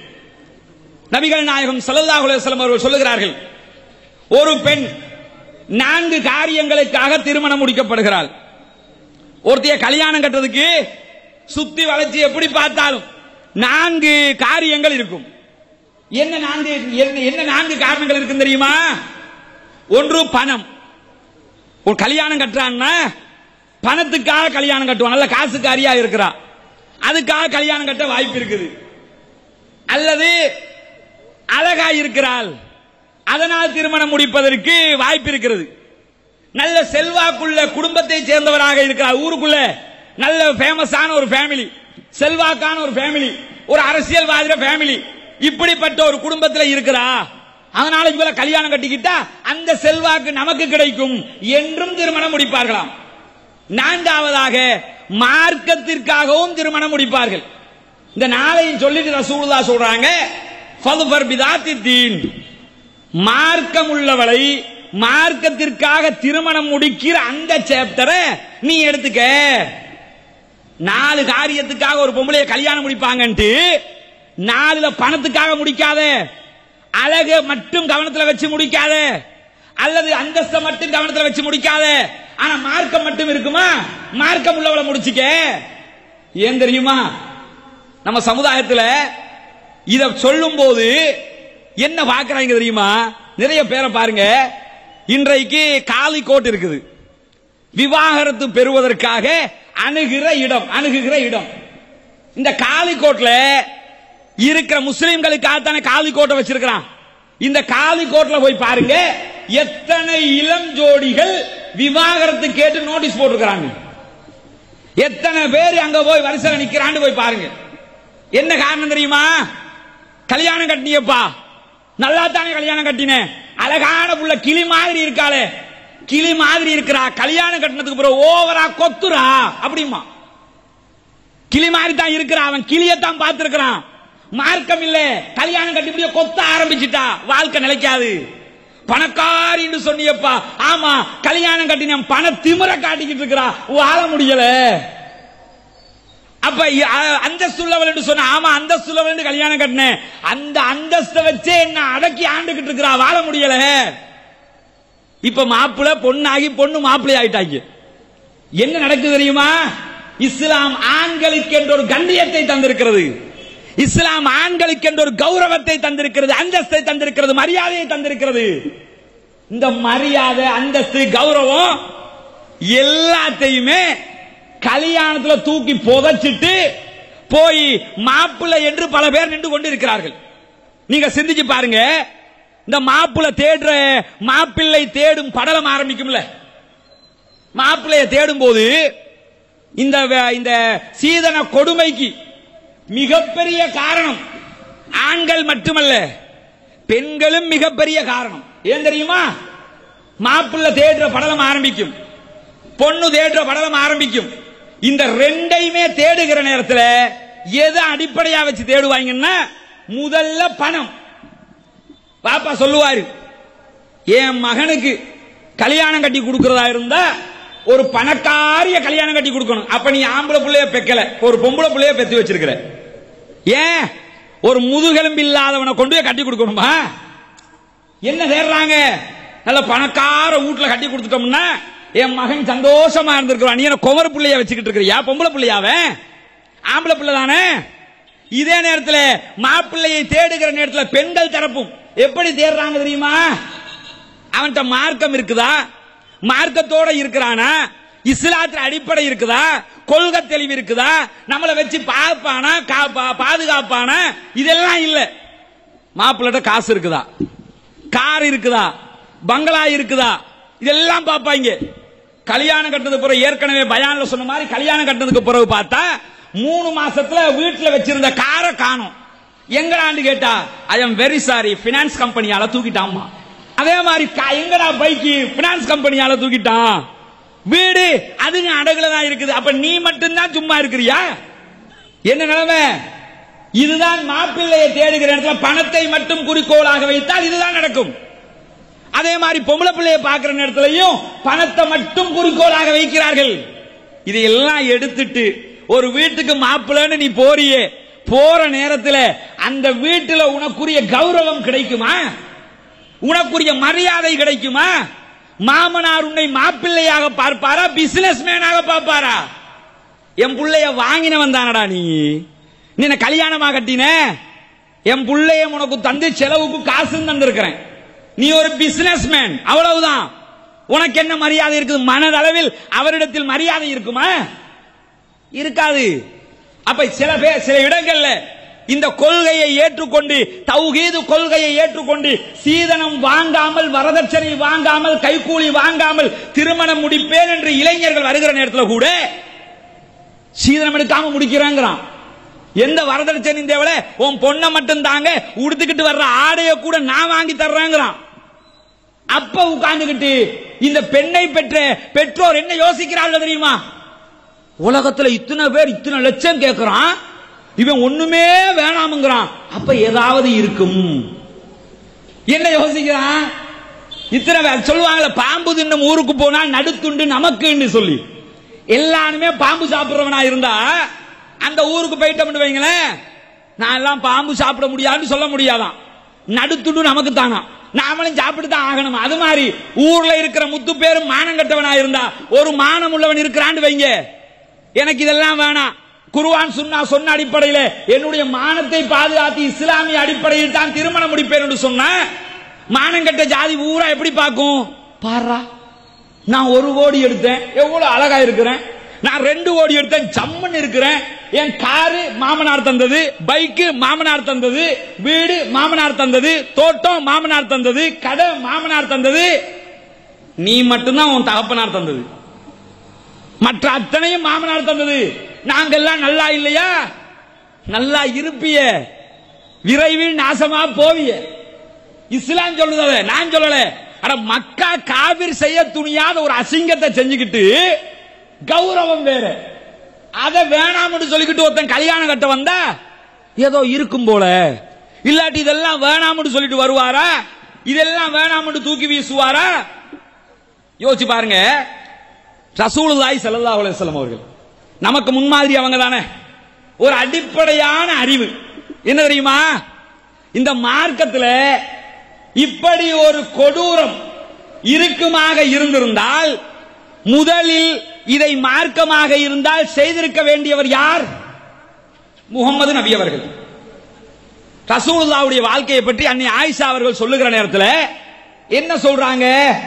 Speaker 3: நபிகள் நாயகம் ஸல்லல்லாஹு அலைஹி வஸல்லம் அவர்கள் சொல்லுகிறார்கள் ஒரு பெண் நான்கு காரியங்களுக்காக திருமணம் முடிக்கப்படுகிறாள் ஒருத்தைய கல்யாணம் கட்டுறதுக்கு சுத்தி வளைச்சு எப்படி பார்த்தாலும் நான்கு காரியங்கள் இருக்கும் என்ன நான்கு என்ன- என்ன நான்கு காரணங்கள் இருக்கு தெரியுமா ஒன்று பணம் ஒரு கல்யாணம் கட்டுறான்னா பணத்துக்காக கல்யாணம் கட்டுவான் நல்ல காசுக்காரியா இருக்கிறா அதுக்காக கல்யாணம் கட்ட வாய்ப்பு இருக்குது அல்லது அழகா இருக்கிறாள் அதனால் திருமணம் முடிப்பதற்கு வாய்ப்பு இருக்கிறது நல்ல செல்வாக்குள்ள குடும்பத்தை சேர்ந்தவராக இருக்கிறார் ஊருக்குள்ள நல்ல ஃபேமஸான ஒரு ஃபேமிலி செல்வாக்கான ஒரு ஃபேமிலி ஒரு அரசியல்வாதிர ஃபேமிலி இப்படிப்பட்ட ஒரு குடும்பத்தில் இருக்கிறா அதனால இவளை கல்யாணம் கட்டிக்கிட்டா அந்த செல்வாக்கு நமக்கு கிடைக்கும் என்றும் திருமணம் முடிப்பார்களாம் நான்காவதாக மார்க்கத்திற்காகவும் திருமணம் முடிப்பார்கள் இந்த நாளையும் சொல்லிட்டு ரசூலுல்லாஹ் சொல்றாங்க ஃபதுஃபர் பிதாத்தி தீன் மார்க்கம் உள்ளவளை மார்க்கத்திற்காக திருமணம் முடிக்கிற அந்த சேப்டரை நீ எடுத்துக்க நாலு காரியத்துக்காக ஒரு பொம்பளைய கல்யாணம் முடிப்பாங்கன்ட்டு நாலுல பணத்துக்காக முடிக்காத அழக மட்டும் கவனத்துல வச்சு முடிக்காத அல்லது அந்தஸ்தை மட்டும் கவனத்துல வச்சு முடிக்காத ஆனா மார்க்கம் மட்டும் இருக்குமா மார்க்கம் உள்ளவளை முடிச்சுக்க ஏன் தெரியுமா நம்ம சமுதாயத்துல இத சொல்லும் போது என்ன பாக்குறாங்க தெரியுமா நிறைய பேரை பாருங்க இன்றைக்கு காலி கோட் இருக்குது விவாகரத்து பெறுவதற்காக அணுகிற இடம் அணுகுகிற இடம் இந்த காலிக்கோட்ல இருக்கிற முஸ்லிம்களுக்காகத்தானே காலிக்கோட்டை வச்சிருக்கிறான் இந்த காலிக்கோட்ல போய் பாருங்க எத்தனை இளம் ஜோடிகள் விவாகரத்து கேட்டு நோட்டீஸ் போட்டிருக்கிறாங்க எத்தனை பேர் அங்க போய் வரிசையில் நிக்கிறான்னு போய் பாருங்க என்ன காரணம் தெரியுமா கல்யாணம் கட்டினியப்பா நல்லா தானே கல்யாணம் கட்டினேன் அழகான புள்ள கிளி மாதிரி இருக்காளே கிளி மாதிரி இருக்கிறா கல்யாணம் கட்டினதுக்கு பிறகு ஓவரா கொத்துறா அப்படிமா கிளி மாதிரி தான் இருக்கிறா அவன் கிளியத்தான் பார்த்திருக்கிறான் மார்க்கம் இல்ல கல்யாணம் கட்டி முடிய கொத்த ஆரம்பிச்சிட்டா வாழ்க்கை நிலைக்காது பணக்காரின்னு சொன்னியப்பா ஆமா கல்யாணம் கட்டின பண திமிர காட்டிக்கிட்டு இருக்கிறா வாழ முடியல அப்ப இ- அ- அந்தஸ்து உள்ளவள் என்று சொன்ன ஆமா அந்தஸ்து உள்ளவள் என்று கல்யாணம் கட்டினேன் அந்த அந்தஸ்தை வச்சே என்ன அடக்கி ஆண்டுகிட்டு இருக்கிறா வாழ முடியல இப்ப மாப்பிள்ளை பொண்ணாகி பொண்ணு மாப்பிள்ளை ஆயிட்டாங்க என்ன நடக்குது தெரியுமா இஸ்லாம் ஆண்களுக்கு என்ற ஒரு கண்ணியத்தை தந்திருக்கிறது இஸ்லாம் ஆண்களுக்கு என்ற ஒரு கௌரவத்தை தந்திருக்கிறது அந்தஸ்தை தந்திருக்கிறது மரியாதையை தந்திருக்கிறது இந்த மரியாதை அந்தஸ்து கௌரவம் எல்லாத்தையுமே கல்யாணத்துல தூக்கி புதைச்சிட்டு போய் மாப்பிள்ளை என்று பல பேர் நின்று கொண்டு இருக்கிறார்கள் நீங்க சிந்திச்சு பாருங்க இந்த மாப்பிள்ளை தேடுற மாப்பிள்ளை தேடும் படலம் ஆரம்பிக்கும்ல மாப்பிள்ளைய தேடும் போது இந்த வ- இந்த சீதன கொடுமைக்கு மிகப்பெரிய காரணம் ஆண்கள் மட்டுமல்ல பெண்களும் மிகப்பெரிய காரணம் ஏன் தெரியுமா மாப்பிள்ளை தேடுற படலம் ஆரம்பிக்கும் பொண்ணு தேடுற படலம் ஆரம்பிக்கும் இந்த ரெண்டையுமே தேடுகிற நேரத்தில் எதை அடிப்படையா வச்சு தேடுவாங்கன்னா முதல்ல பணம் பாப்பா சொல்லுவாரு என் மகனுக்கு கல்யாணம் கட்டி கொடுக்கறதா இருந்தா ஒரு பணக்காரிய கல்யாணம் கட்டி கொடுக்கணும் அப்ப நீ ஆம்பளை புள்ளைய பெக்கல ஒரு பொம்பளை புள்ளைய பெத்து வச்சிருக்கிற ஏன் ஒரு முதுகெலும்பு இல்லாதவனை கொண்டு போய் கட்டி கொடுக்கணுமா என்ன தேடுறாங்க நல்ல பணக்கார வீட்டுல கட்டி கொடுத்துட்டோம்னா என் மகன் சந்தோஷமா இருந்திருக்கிறான் நீ என்ன குமர புள்ளைய வச்சுக்கிட்டு இருக்கிறியா பொம்பளை புள்ளையாவ ஆம்பளை பிள்ளை தானே இதே நேரத்தில் மாப்பிள்ளையை தேடுகிற நேரத்தில் பெண்கள் தரப்பும் எப்படி தேடுறாங்க தெரியுமா அவன்கிட்ட மார்க்கம் இருக்குதா மார்க்கத்தோட இருக்கிறானா இஸ்லாத்துல அடிப்படை இருக்குதா கொள்கை தெளிவு இருக்குதா நம்மளை வச்சு பார்ப்பானா கா- பா- பாதுகாப்பானா இதெல்லாம் இல்ல மாப்பிள்ளட்ட காசு இருக்குதா கார் இருக்குதா பங்களா இருக்குதா இதெல்லாம் பார்ப்பாங்க கல்யாணம் கட்டினது பிறகு ஏற்கனவே பயான்ல சொன்ன மாதிரி கல்யாணம் கட்டினதுக்கு பிறகு பார்த்தா மூணு மாசத்துல வீட்டுல வச்சிருந்த காரை காணும் எங்கடான்னு கேட்டா I am very sorry finance கம்பெனியால தூக்கிட்டாமா அதே மாதிரி கா- எங்கடா பைக்கு பினான்ஸ் கம்பெனியால தூக்கிட்டான் வீடு அதுங்க அடகுல தான் இருக்குது அப்ப நீ மட்டும்தான் சும்மா இருக்கிறியா என்ன நிலைமை இதுதான் மாப்பிள்ளையை தேடுகிற இடத்துல பணத்தை மட்டும் குறிக்கோளாக வைத்தால் இதுதான் நடக்கும் அதே மாதிரி பொம்பளை பிள்ளையை பார்க்கிற நேரத்திலையும் பணத்தை மட்டும் குறிக்கோளாக வைக்கிறார்கள் இதையெல்லாம் எடுத்துட்டு ஒரு வீட்டுக்கு மாப்பிள்ளைன்னு நீ போறியே போற நேரத்தில் அந்த வீட்டுல உனக்குரிய கௌரவம் கிடைக்குமா உனக்குரிய மரியாதை கிடைக்குமா மாமனார் உன்னை மாப்பிள்ளையாக பார்ப்பாரா பிசினஸ் மேனாக பார்ப்பாரா என் புள்ளைய வாங்கினவன் தானடா நீ நீ என்ன கல்யாணமா கட்டின என் புள்ளைய உனக்கு தந்து செலவுக்கு காசு தந்திருக்கிறேன் நீ ஒரு பிசினஸ் மேன் அவ்வளவுதான் உனக்கு என்ன மரியாதை இருக்குது மனதளவில் அவரிடத்தில் மரியாதை இருக்குமா இருக்காது அப்ப சில பேர் சில இடங்கள்ல இந்த கொள்கையை ஏற்றுக்கொண்டு தௌஹீது கொள்கையை ஏற்றுக்கொண்டு சீதனம் வாங்காமல் வரதட்சணை வாங்காமல் கைக்கூலி வாங்காமல் திருமணம் முடிப்பேன் என்று இளைஞர்கள் வருகிற நேரத்தில் கூட சீதனம் எடுக்காம முடிக்கிறாங்கிறான் எந்த வரதட்சணை தேவல உன் பொண்ணை மட்டும் தாங்க உடுத்துக்கிட்டு வர்ற ஆடைய கூட நான் வாங்கி தர்றேங்கிறான் அப்ப உட்கார்ந்துகிட்டு இந்த பெண்ணை பெற்ற பெற்றோர் என்ன யோசிக்கிறார்கள் தெரியுமா உலகத்துல இத்தனை பேர் இத்தனை லட்சம் கேட்கிறான் இவன் ஒண்ணுமே வேணாமுங்கிறான் அப்ப ஏதாவது இருக்கும் என்ன யோசிக்கிறான் இத்தனை பேர் சொல்லுவாங்கல்ல பாம்பு தின்னும் ஊருக்கு போனா நடுத்துண்டு நமக்குன்னு சொல்லி எல்லாருமே பாம்பு சாப்பிடுறவனா இருந்தா அந்த ஊருக்கு போயிட்டோம்னு வைங்களேன் நான் எல்லாம் பாம்பு சாப்பிட முடியாதுன்னு சொல்ல முடியாதான் நடுத்துண்டு நமக்கு தானா நாமளும் சாப்பிட்டு தான் ஆகணும் அது மாதிரி ஊர்ல இருக்கிற முத்து பேரும் மானம் கட்டவனா இருந்தா ஒரு மானம் உள்ளவன் இருக்கிறான்னு வைங்க எனக்கு இதெல்லாம் வேணாம் குருவான் சுன்னா சொன்ன அடிப்படையில் என்னுடைய மானத்தை பாதுகாத்து இஸ்லாமிய அடிப்படையில் தான் திருமணம் முடிப்பேன் என்று சொன்ன மானங்கெட்ட ஜாதி ஊரா எப்படி பார்க்கும் பாரா நான் ஒரு கோடி எடுத்தேன் எவ்வளவு அழகா இருக்கிறேன் நான் ரெண்டு கோடி எடுத்தேன் ஜம்முன்னு இருக்கிறேன் என் காரு மாமனார் தந்தது பைக்கு மாமனார் தந்தது வீடு மாமனார் தந்தது தோட்டம் மாமனார் தந்தது கடை மாமனார் தந்தது நீ மட்டும்தான் உன் தகப்பனார் தந்தது மற்ற அத்தனையும் மாமனார் தந்தது நாங்கெல்லாம் நல்லா இல்லையா நல்லா இருப்பிய விரைவில் நாசமா போவிய இஸ்லாம் சொல்லுது அதை, நான் சொல்லல அட மக்கா காபிர் செய்ய துணியாத ஒரு அசிங்கத்தை செஞ்சுக்கிட்டு கௌரவம் வேற அதை வேணாம்னு சொல்லிக்கிட்டு ஒருத்தன் கல்யாணம் கட்ட வந்தா ஏதோ இருக்கும் போல இல்லாட்டி இதெல்லாம் வேணாம்னு சொல்லிட்டு வருவாரா இதெல்லாம் வேணாம்னு தூக்கி வீசுவாரா யோசிச்சு பாருங்க ரசூலுல்லாஹி ஸல்லல்லாஹு அலைஹி வஸல்லம் அவர்கள் நமக்கு முன்மாதிரி அவங்க தானே ஒரு அடிப்படையான அறிவு என்ன தெரியுமா இந்த மார்க்கத்துல இப்படி ஒரு கொடூரம் இருக்குமாக இருந்திருந்தால் முதலில் இதை மார்க்கமாக இருந்தால் செய்திருக்க வேண்டியவர் யார் முகமது நபி அவர்கள் ரசூலுல்லாவுடைய வாழ்க்கையை பற்றி அன்னை ஆயிஷா அவர்கள் சொல்லுகிற நேரத்தில் என்ன சொல்றாங்க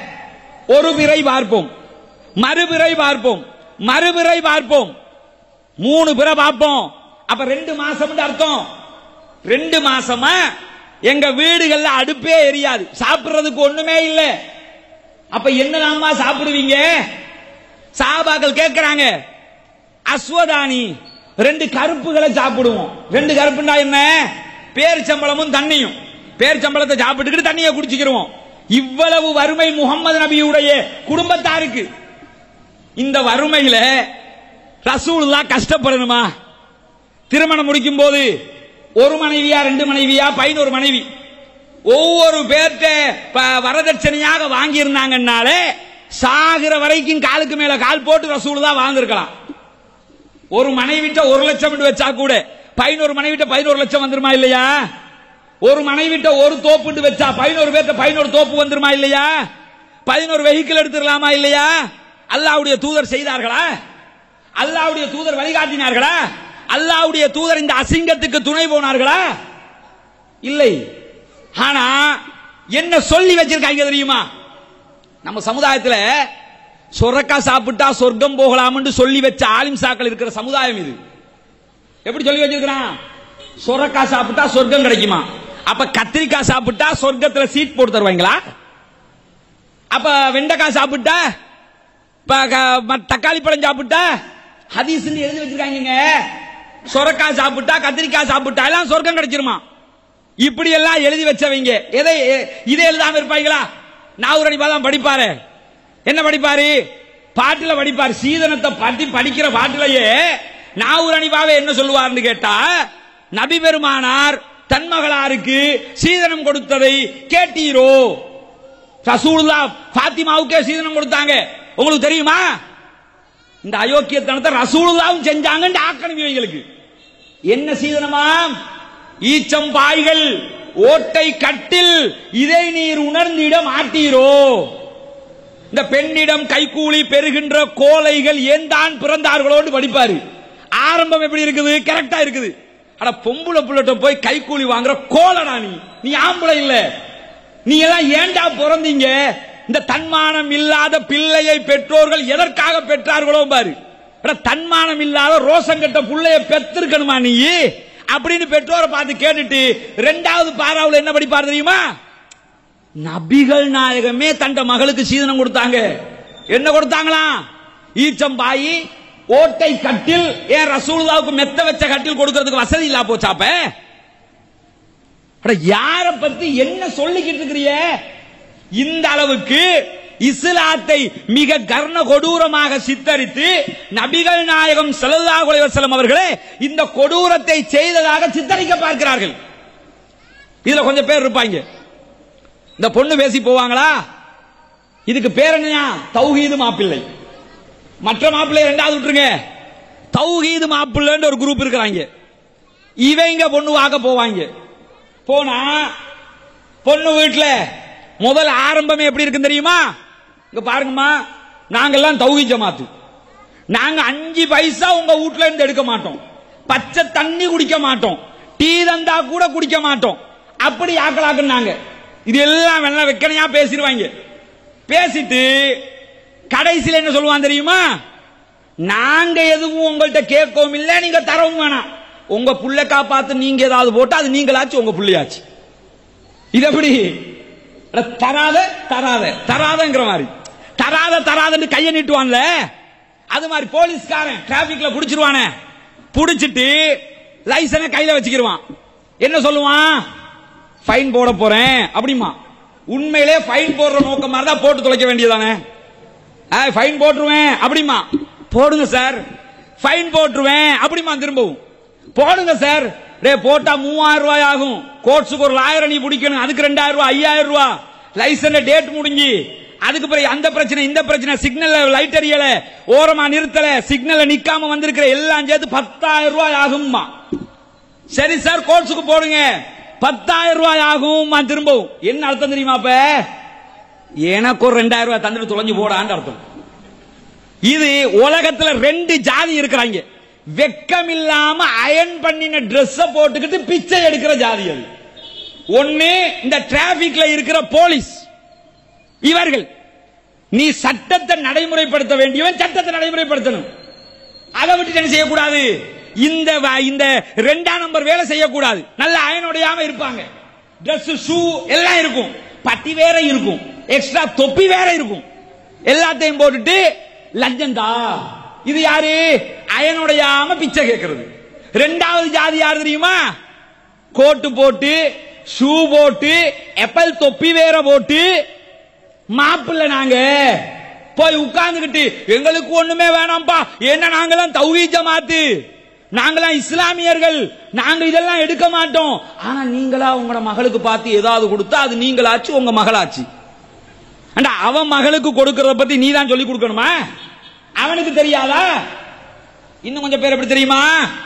Speaker 3: ஒரு பிறை பார்ப்போம் மறுபிறை பார்ப்போம் மறுபிறை பார்ப்போம் மூணு பிறை பார்ப்போம் அப்ப ரெண்டு மாசம் அர்த்தம் ரெண்டு மாசமா எங்க வீடுகள்ல அடுப்பே எரியாது சாப்பிடுறதுக்கு ஒண்ணுமே இல்ல அப்ப என்னதாம்மா சாப்பிடுவீங்க சாபாக்கள் கேட்கிறாங்க அஸ்வதானி ரெண்டு கருப்புகளை சாப்பிடுவோம் ரெண்டு கருப்புண்டா என்ன பேரிச்சம்பளமும் தண்ணியும் பேரிச்சம்பளத்தை சாப்பிட்டுக்கிட்டு தண்ணியை குடிச்சுக்கிறோம் இவ்வளவு வறுமை முகமது நபியுடைய குடும்பத்தாருக்கு இந்த வறுமையில ரசூலுல்லா கஷ்டப்படணுமா திருமணம் முடிக்கும் போது ஒரு மனைவியா ரெண்டு மனைவியா பதினோரு மனைவி ஒவ்வொரு பேர்ட்ட ப- வரதட்சணையாக வாங்கி இருந்தாங்கன்னாலே சாகிற வரைக்கும் காலுக்கு மேல கால் போட்டு ரசூல் தான் வாழ்ந்திருக்கலாம் ஒரு மனைவிட்ட ஒரு லட்சம் வச்சா கூட பதினோரு மனைவிட்ட பதினோரு லட்சம் வந்துருமா இல்லையா ஒரு மனைவிட்ட ஒரு தோப்புட்டு வச்சா பதினோரு பேர்ட்ட பதினோரு தோப்பு வந்துருமா இல்லையா பதினோரு வெஹிக்கிள் எடுத்துடலாமா இல்லையா அல்லாவுடைய தூதர் செய்தார்களா அல்லாவுடைய தூதர் வழிகாட்டினார்களா அல்லாவுடைய தூதர் இந்த அசிங்கத்துக்கு துணை போனார்களா இல்லை ஆனா என்ன சொல்லி வச்சிருக்காங்க தெரியுமா நம்ம சமுதாயத்துல சொரக்கா சாப்பிட்டா சொர்க்கம் போகலாம்னு சொல்லி வச்ச ஆலிம் சாக்கள் இருக்கிற சமுதாயம் இது எப்படி சொல்லி வச்சிருக்கிறான் சொரக்கா சாப்பிட்டா சொர்க்கம் கிடைக்குமா அப்ப கத்திரிக்காய் சாப்பிட்டா சொர்க்கத்துல சீட் போட்டு தருவாங்களா அப்ப வெண்டைக்காய் சாப்பிட்டா இப்ப க- ம- தக்காளி பழம் சாப்பிட்டா ஹதீஸ் எழுதி வச்சிருக்காங்க சொரக்காய் சாப்பிட்டா கத்திரிக்காய் சாப்பிட்டா எல்லாம் சொர்க்கம் கிடைச்சிருமா இப்படி எல்லாம் எழுதி வச்சவங்க எதை எ- இதை எழுதாம இருப்பாங்களா நாகூர் அடிப்பா தான் படிப்பாரு என்ன படிப்பாரு பாட்டுல படிப்பாரு சீதனத்தை பத்தி படிக்கிற பாட்டுலயே நாகூர் அணிபாவே என்ன சொல்லுவார்னு கேட்டா நபி பெருமானார் தன் மகளாருக்கு சீதனம் கொடுத்ததை கேட்டீரோ ரசூலுல்லா ஃபாத்திமாவுக்கே சீதனம் கொடுத்தாங்க உங்களுக்கு தெரியுமா இந்த அயோக்கியத்தனத்தை ரசூலுல்லாவும் செஞ்சாங்கன்னு ஆக்கணும் இவங்களுக்கு என்ன சீதனமா ஈச்சம் பாய்கள் ஓட்டை கட்டில் இதை நீர் உணர்ந்திட மாட்டீரோ இந்த பெண்ணிடம் கைகூலி பெறுகின்ற கோலைகள் ஏன் தான் பிறந்தார்களோன்னு படிப்பாரு ஆரம்பம் எப்படி இருக்குது கரெக்டா இருக்குது அட பொம்புல புள்ளட்ட போய் கைக்கூலி வாங்குற கோலடா நீ நீ ஆம்பளை இல்ல நீ எல்லாம் ஏன்டா பிறந்தீங்க இந்த தன்மானம் இல்லாத பிள்ளையை பெற்றோர்கள் எதற்காக பெற்றார்களோ பாரு அட தன்மானம் இல்லாத ரோசம் கட்ட புள்ளைய பெத்திருக்கணுமா நீ அப்படின்னு பெற்றோரை பார்த்து கேட்டுட்டு ரெண்டாவது பாராவுல என்ன படிப்பார் தெரியுமா நபிகள் நாயகமே தண்ட மகளுக்கு சீதனம் கொடுத்தாங்க என்ன கொடுத்தாங்களாம் ஈச்சம்பாயி ஓட்டை கட்டில் ஏன் ரசூலுல்லாவுக்கு மெத்த வச்ச கட்டில் கொடுக்கிறதுக்கு வசதி இல்லா போச்சாப்ப அட யார பத்தி என்ன சொல்லிக்கிட்டு இருக்கிறிய இந்த அளவுக்கு இஸ்லாத்தை மிக கர்ண கொடூரமாக சித்தரித்து நபிகள் நாயகம் ஸல்லல்லாஹு அலைஹி வஸல்லம் அவர்களே இந்த கொடூரத்தை செய்ததாக சித்தரிக்க பார்க்கிறார்கள் இதுல கொஞ்சம் பேர் இருப்பாங்க இந்த பொண்ணு பேசி போவாங்களா இதுக்கு பேர் என்னையா தௌஹீது மாப்பிள்ளை மற்ற மாப்பிள்ளை ரெண்டாவது விட்டுருங்க தௌஹீது மாப்பிள்ளைன்னு ஒரு குரூப் இருக்கிறாங்க இவங்க பொண்ணு வாக்க போவாங்க போனா பொண்ணு வீட்டுல முதல் ஆரம்பமே எப்படி இருக்கு தெரியுமா இங்க பாருங்கம்மா நாங்கெல்லாம் தௌஹீத் ஜமாத்து நாங்க அஞ்சு பைசா உங்க வீட்ல இருந்து எடுக்க மாட்டோம் பச்சை தண்ணி குடிக்க மாட்டோம் டீ தந்தா கூட குடிக்க மாட்டோம் அப்படி ஆக்கலாக்குனாங்க இது எல்லாம் வெள்ள வெக்கனையா பேசிடுவாங்க பேசிட்டு கடைசியில் என்ன சொல்லுவான் தெரியுமா நாங்க எதுவும் உங்கள்ட்ட கேட்கவும் இல்ல நீங்க தரவும் வேணாம் உங்க புள்ள காப்பாத்து நீங்க ஏதாவது போட்டா அது நீங்களாச்சு உங்க புள்ளையாச்சு இது எப்படி அட, தராத தராத தராதங்கிற மாதிரி தராத தராதன்னு கையை நீட்டுவான்ல அது மாதிரி போலீஸ்காரன் டிராபிக்ல புடிச்சிருவானே புடிச்சிட்டு லைசனை கையில வச்சுக்கிருவான் என்ன சொல்லுவான் ஃபைன் போட போறேன் அப்படிமா உண்மையிலே ஃபைன் போடுற நோக்கம் மாதிரி தான் போட்டு தொலைக்க வேண்டியதானே ஃபைன் போட்டுருவேன் அப்படிமா போடுங்க சார் ஃபைன் போட்டுருவேன் அப்படிமா திரும்பவும் போடுங்க சார் டே போட்டா மூவாயிரம் ரூபாய் ஆகும் கோர்ட்ஸுக்கு ஒரு லாயரை நீ பிடிக்கணும் அதுக்கு ரெண்டாயிரம் ரூபாய் ஐயாயிரம் ரூபாய் லைசன்ஸ் டேட் முடிஞ்சு அதுக்கு பிறகு அந்த பிரச்சனை இந்த பிரச்சனை சிக்னல் லைட் எரியல ஓரமா நிறுத்தல சிக்னல்ல நிக்காம வந்திருக்கிற எல்லாம் சேர்த்து பத்தாயிரம் ரூபாய் ஆகும்மா சரி சார் கோர்ட்ஸுக்கு போடுங்க பத்தாயிரம் ரூபாய் ஆகும் திரும்பவும் என்ன அர்த்தம் தெரியுமா அப்ப எனக்கு ஒரு ரெண்டாயிரம் ரூபாய் தந்துட்டு தொலைஞ்சு போடான்னு அர்த்தம் இது உலகத்துல ரெண்டு ஜாதி இருக்கிறாங்க வெக்கம் இல்லாம அயன் பண்ணின Dress போட்டுக்கிட்டு பிச்சை எடுக்கிற ஜாதி அது ஒண்ணு இந்த டிராபிக்ல இருக்கிற போலீஸ் இவர்கள் நீ சட்டத்தை நடைமுறைப்படுத்த வேண்டியவன் சட்டத்தை நடைமுறைப்படுத்தணும் அதை விட்டு என்ன செய்யக்கூடாது இந்த வ- இந்த ரெண்டாம் நம்பர் வேலை செய்யக்கூடாது நல்ல அயனுடையாம இருப்பாங்க Dress ஷூ எல்லாம் இருக்கும் பட்டி வேற இருக்கும் எக்ஸ்ட்ரா தொப்பி வேற இருக்கும் எல்லாத்தையும் போட்டுட்டு லஞ்சந்தா இது யாரு அயனுடையாம பிச்சை கேட்கறது ரெண்டாவது ஜாதி யாரு தெரியுமா கோட்டு போட்டு ஷூ போட்டு எப்பல் தொப்பி வேற போட்டு மாப்பிள்ள நாங்க போய் உட்கார்ந்துகிட்டு எங்களுக்கு ஒண்ணுமே வேணாம்ப்பா என்ன நாங்கெல்லாம் தௌஹீ ஜமாத்து நாங்களாம் இஸ்லாமியர்கள் நாங்க இதெல்லாம் எடுக்க மாட்டோம் ஆனா நீங்களா உங்களோட மகளுக்கு பார்த்து ஏதாவது கொடுத்தா அது நீங்களாச்சு உங்க மகளாச்சு அண்டா அவன் மகளுக்கு கொடுக்கறத பத்தி நீ தான் சொல்லி கொடுக்கணுமா அவனுக்கு தெரியாதா இன்னும் கொஞ்சம் பேர் எப்படி தெரியுமா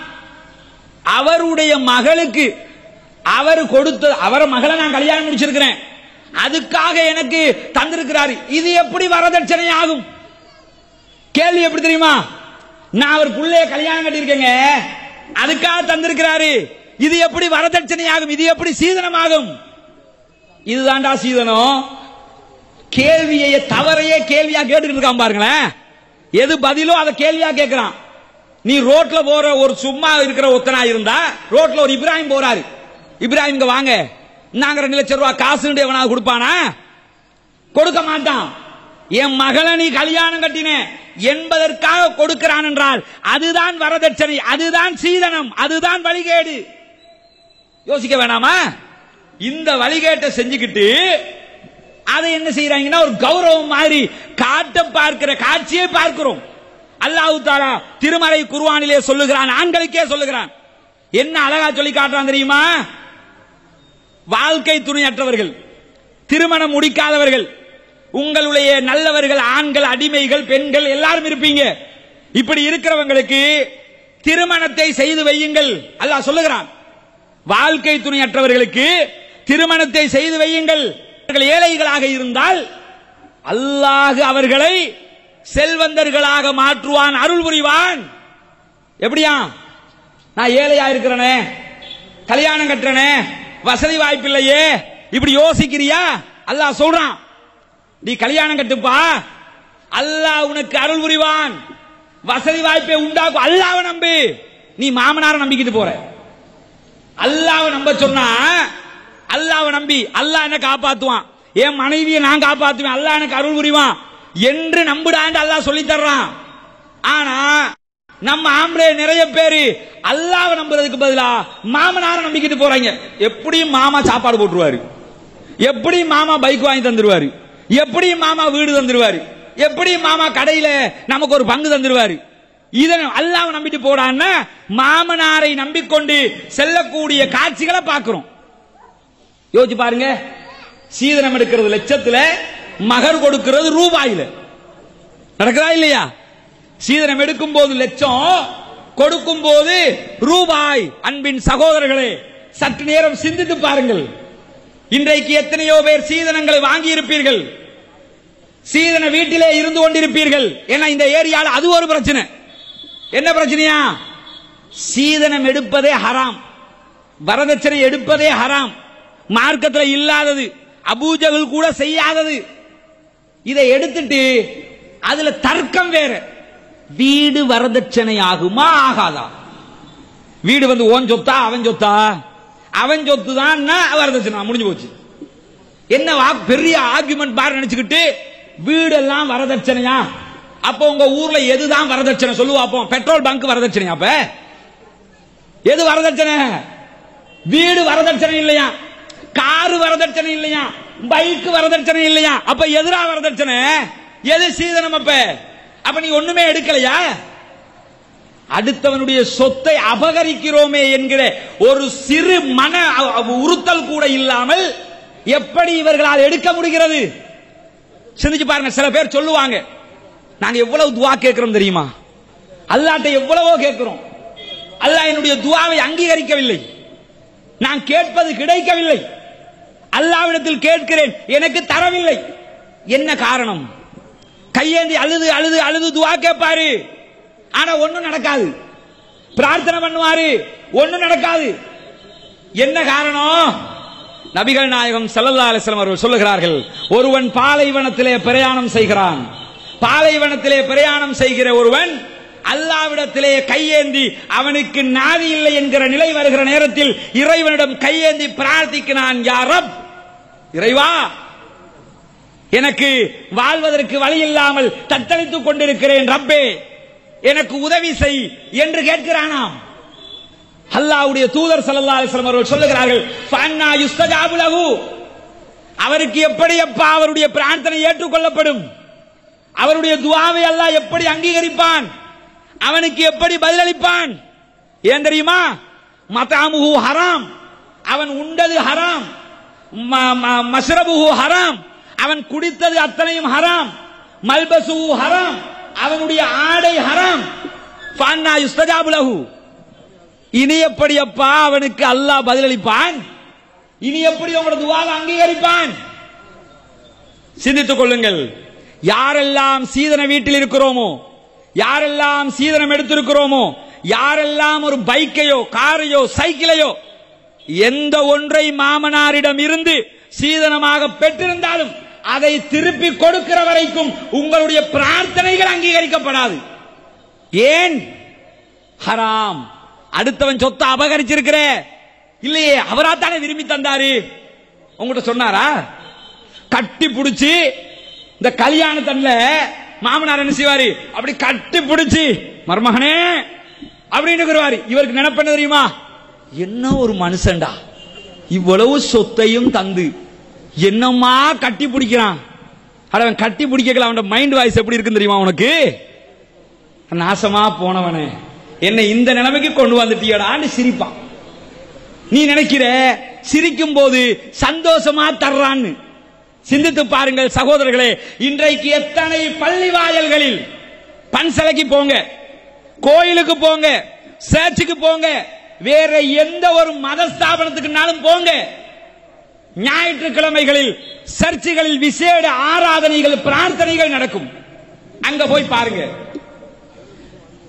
Speaker 3: அவருடைய மகளுக்கு அவர் கொடுத்த அவர மகளை நான் கல்யாணம் முடிச்சிருக்கிறேன் அதுக்காக எனக்கு தந்திருக்கிறாரு இது எப்படி வரதட்சணை ஆகும் கேள்வி எப்படி தெரியுமா நான் அவர் புள்ளைய கல்யாணம் கட்டியிருக்கேங்க அதுக்காக தந்திருக்கிறாரு இது எப்படி வரதட்சணை ஆகும் இது எப்படி சீதனமாகும் இதுதான்டா சீதனம் கேள்வியை தவறையே கேள்வியா கேட்டுக்கிட்டு இருக்கான் பாருங்களேன் எது பதிலோ அதை கேள்வியா கேட்கிறான் நீ ரோட்ல போற ஒரு சும்மா இருக்கிற ஒத்தனா இருந்தா ரோட்ல ஒரு இப்ராஹிம் போறாரு இப்ராஹிம் இங்க வாங்க நாங்க ரெண்டு லட்சம் ரூபாய் காசு எவனாவது கொடுப்பானா கொடுக்க மாட்டான் என் மகளை நீ கல்யாணம் கட்டின என்பதற்காக கொடுக்கிறான் என்றால் அதுதான் வரதட்சணை அதுதான் சீதனம் அதுதான் வழிகேடு யோசிக்க வேணாமா இந்த வழிகேட்டை செஞ்சுக்கிட்டு அதை என்ன செய்யறாங்கன்னா ஒரு கௌரவம் மாதிரி காட்ட பார்க்கிற காட்சியை பார்க்கிறோம் அல்லாஹ் தாலா திருமலை குர்ஆனிலே சொல்லுகிறான் ஆண்களுக்கே சொல்லுகிறான் என்ன அழகா சொல்லி காட்டுறான் தெரியுமா வாழ்க்கை துணையற்றவர்கள் திருமணம் முடிக்காதவர்கள் உங்களுடைய நல்லவர்கள் ஆண்கள் அடிமைகள் பெண்கள் எல்லாரும் இருப்பீங்க இப்படி இருக்கிறவங்களுக்கு திருமணத்தை செய்து வையுங்கள் அல்லாஹ் சொல்லுகிறான் வாழ்க்கை துணையற்றவர்களுக்கு திருமணத்தை செய்து வையுங்கள் அவர்கள் ஏழைகளாக இருந்தால் அல்லாஹ் அவர்களை செல்வந்தர்களாக மாற்றுவான் அருள் புரிவான் எப்படியா நான் ஏழையா இருக்கிறேனே கல்யாணம் கட்டுறனே வசதி வாய்ப்பு இல்லையே இப்படி யோசிக்கிறியா அல்லாஹ் சொல்றான் நீ கல்யாணம் கட்டுப்பா அல்லாஹ் உனக்கு அருள் புரிவான் வசதி வாய்ப்பை உண்டாக்கும் அல்லாஹ்வை நம்பு நீ மாமனாரை நம்பிக்கிட்டு போற அல்லாஹ்வை நம்ப சொன்னா அல்லாஹ்வை நம்பி அல்லாஹ் என்ன காப்பாத்துவான் என் மனைவியை நான் காப்பாத்துவேன் அல்லாஹ் எனக்கு அருள் புரிவான் என்று நம்புடான்னு அல்லாஹ் சொல்லி தர்றான் ஆனா நம்ம ஆம்பளை நிறைய பேரு அல்லாஹ்வை நம்புறதுக்கு பதிலா மாமனாரை நம்பிக்கிட்டு போறாங்க எப்படியும் மாமா சாப்பாடு போட்டுருவாரு எப்படி மாமா பைக் வாங்கி தந்துருவாரு எப்படி மாமா வீடு தந்துருவாரு எப்படி மாமா கடையில நமக்கு ஒரு பங்கு தந்துருவாரு இதை அல்லாஹ் நம்பிட்டு போடான்னா மாமனாரை நம்பிக்கொண்டு செல்லக்கூடிய காட்சிகளை பார்க்கிறோம் யோசிச்சு பாருங்க சீதனம் எடுக்கிறது லட்சத்துல மகர் கொடுக்கிறது ரூபாயில நடக்குதா இல்லையா சீதனம் எடுக்கும் போது லட்சம் கொடுக்கும் போது ரூபாய் அன்பின் சகோதரர்களே சற்று நேரம் சிந்தித்து பாருங்கள் இன்றைக்கு எத்தனையோ பேர் சீதனங்களை வாங்கி இருப்பீர்கள் சீதன வீட்டிலே இருந்து கொண்டிருப்பீர்கள் ஏன்னா இந்த ஏரியால அது ஒரு பிரச்சனை என்ன பிரச்சனையா சீதனம் எடுப்பதே ஹராம் வரதட்சணை எடுப்பதே ஹராம் மார்க்கத்தில் இல்லாதது அபூஜகள் கூட செய்யாதது இதை எடுத்துட்டு அதுல தர்க்கம் வேற வீடு வரதட்சணை ஆகுமா ஆகாதா வீடு வந்து ஓன் சொத்தா அவன் சொத்தா அவன் சொத்து தான் வரதட்சணை முடிஞ்சு போச்சு என்ன வா- பெரிய ஆர்குமெண்ட் பார் நினைச்சுக்கிட்டு வீடெல்லாம் வரதட்சணையா அப்போ உங்க ஊர்ல எதுதான் வரதட்சணை சொல்லுவா அப்போ பெட்ரோல் பங்க் வரதட்சணையா அப்ப எது வரதட்சணை வீடு வரதட்சணை இல்லையா காரு வரதட்சணை இல்லையா பைக் வரதட்சணை இல்லையா அப்ப எதிரா வரதட்சணை எது சீதனம் அப்ப அப்ப நீ ஒண்ணுமே எடுக்கலையா அடுத்தவனுடைய சொத்தை அபகரிக்கிறோமே என்கிற ஒரு சிறு மன அ- அ- உறுத்தல் கூட இல்லாமல் எப்படி இவர்களால் எடுக்க முடிகிறது சிந்திச்சு பாருங்க சில பேர் சொல்லுவாங்க நாங்க எவ்வளவு துவா கேட்கிறோம் தெரியுமா அல்லாட்ட எவ்வளவோ கேட்கிறோம் அல்லாஹ் என்னுடைய துவாவை அங்கீகரிக்கவில்லை நான் கேட்பது கிடைக்கவில்லை அல்லாவிடத்தில் கேட்கிறேன் எனக்கு தரவில்லை என்ன காரணம் கையேந்தி அழுது அழுது அழுது துவா கேட்பாரு ஆனா ஒண்ணும் நடக்காது பிரார்த்தனை பண்ணுவாரு ஒண்ணும் நடக்காது என்ன காரணம் நபிகள் நாயகம் ஸல்லல்லாஹு அலைஹி வஸல்லம் அவர்கள் சொல்லுகிறார்கள் ஒருவன் பாலைவனத்திலே பிரயாணம் செய்கிறான் பாலைவனத்திலே பிரயாணம் செய்கிற ஒருவன் அல்லாவிடத்திலே கையேந்தி அவனுக்கு நாதி இல்லை என்கிற நிலை வருகிற நேரத்தில் இறைவனிடம் கையேந்தி பிரார்த்திக்கிறான் யாரப் இறைவா எனக்கு வாழ்வதற்கு வழி இல்லாமல் தத்தளித்துக் கொண்டிருக்கிறேன் ரப்பே எனக்கு உதவி செய் என்று கேட்கிறானாம் அல்லாஹ்வுடைய தூதர் ஸல்லல்லாஹு அலைஹி வஸல்லம் அவர்கள் சொல்லுகிறார்கள் ஃபன்னா யுஸ்தஜாபு லஹு அவருக்கு எப்படி அப்பா அவருடைய பிரார்த்தனை ஏற்றுக்கொள்ளப்படும் அவருடைய துஆவை அல்லாஹ் எப்படி அங்கீகரிப்பான் அவனுக்கு எப்படி பதிலளிப்பான் ஏன் தெரியுமா மதாமுஹு ஹராம் அவன் உண்டது ஹராம் ம- ம- மஷ்ரபுஹு ஹராம் அவன் குடித்தது அத்தனையும் ஹராம் மல்பசுஹு ஹராம் அவனுடைய ஆடை ஹராம் ஃபன்னா யுஸ்தஜாபு லஹு இனி எப்படி அப்பா அவனுக்கு அல்லாஹ் பதிலளிப்பான் இனி எப்படி உங்களோட துவாவை அங்கீகரிப்பான் சிந்தித்துக் கொள்ளுங்கள் யாரெல்லாம் சீதன வீட்டில் இருக்கிறோமோ யாரெல்லாம் சீதனம் எடுத்திருக்கிறோமோ யாரெல்லாம் ஒரு பைக்கையோ காரையோ சைக்கிளையோ எந்த ஒன்றை மாமனாரிடம் இருந்து சீதனமாக பெற்றிருந்தாலும் அதை திருப்பி கொடுக்கிற வரைக்கும் உங்களுடைய பிரார்த்தனைகள் அங்கீகரிக்கப்படாது ஏன் ஹராம் அடுத்தவன் சொத்தை அபகரிச்சிருக்கிற இல்லையே அவரா தானே விரும்பி தந்தாரு உங்ககிட்ட சொன்னாரா கட்டி புடிச்சு இந்த கல்யாண தன்ல மாமனார் என்ன செய்வாரு அப்படி கட்டி புடிச்சு மருமகனே அப்படின்னு இருக்கிறாரு இவருக்கு நினைப்பு என்ன தெரியுமா என்ன ஒரு மனுஷன்டா இவ்வளவு சொத்தையும் தந்து என்னம்மா கட்டி பிடிக்கிறான் அட அவன் கட்டி பிடிக்கல அவன் மைண்ட் வாய்ஸ் எப்படி இருக்குன்னு தெரியுமா உனக்கு நாசமா போனவனே என்னை இந்த நிலைமைக்கு கொண்டு வந்துட்டியடான்னு சிரிப்பான் நீ நினைக்கிற சிரிக்கும் போது சந்தோஷமா தர்றான்னு சிந்தித்து பாருங்கள் சகோதரர்களே இன்றைக்கு எத்தனை பள்ளி வாயல்களில் பன்சலைக்கு போங்க கோயிலுக்கு போங்க சர்ச்சுக்கு போங்க வேற எந்த ஒரு மத ஸ்தாபனத்துக்குனாலும் போங்க ஞாயிற்றுக்கிழமைகளில் சர்ச்சுகளில் விசேட ஆராதனைகள் பிரார்த்தனைகள் நடக்கும் அங்க போய் பாருங்க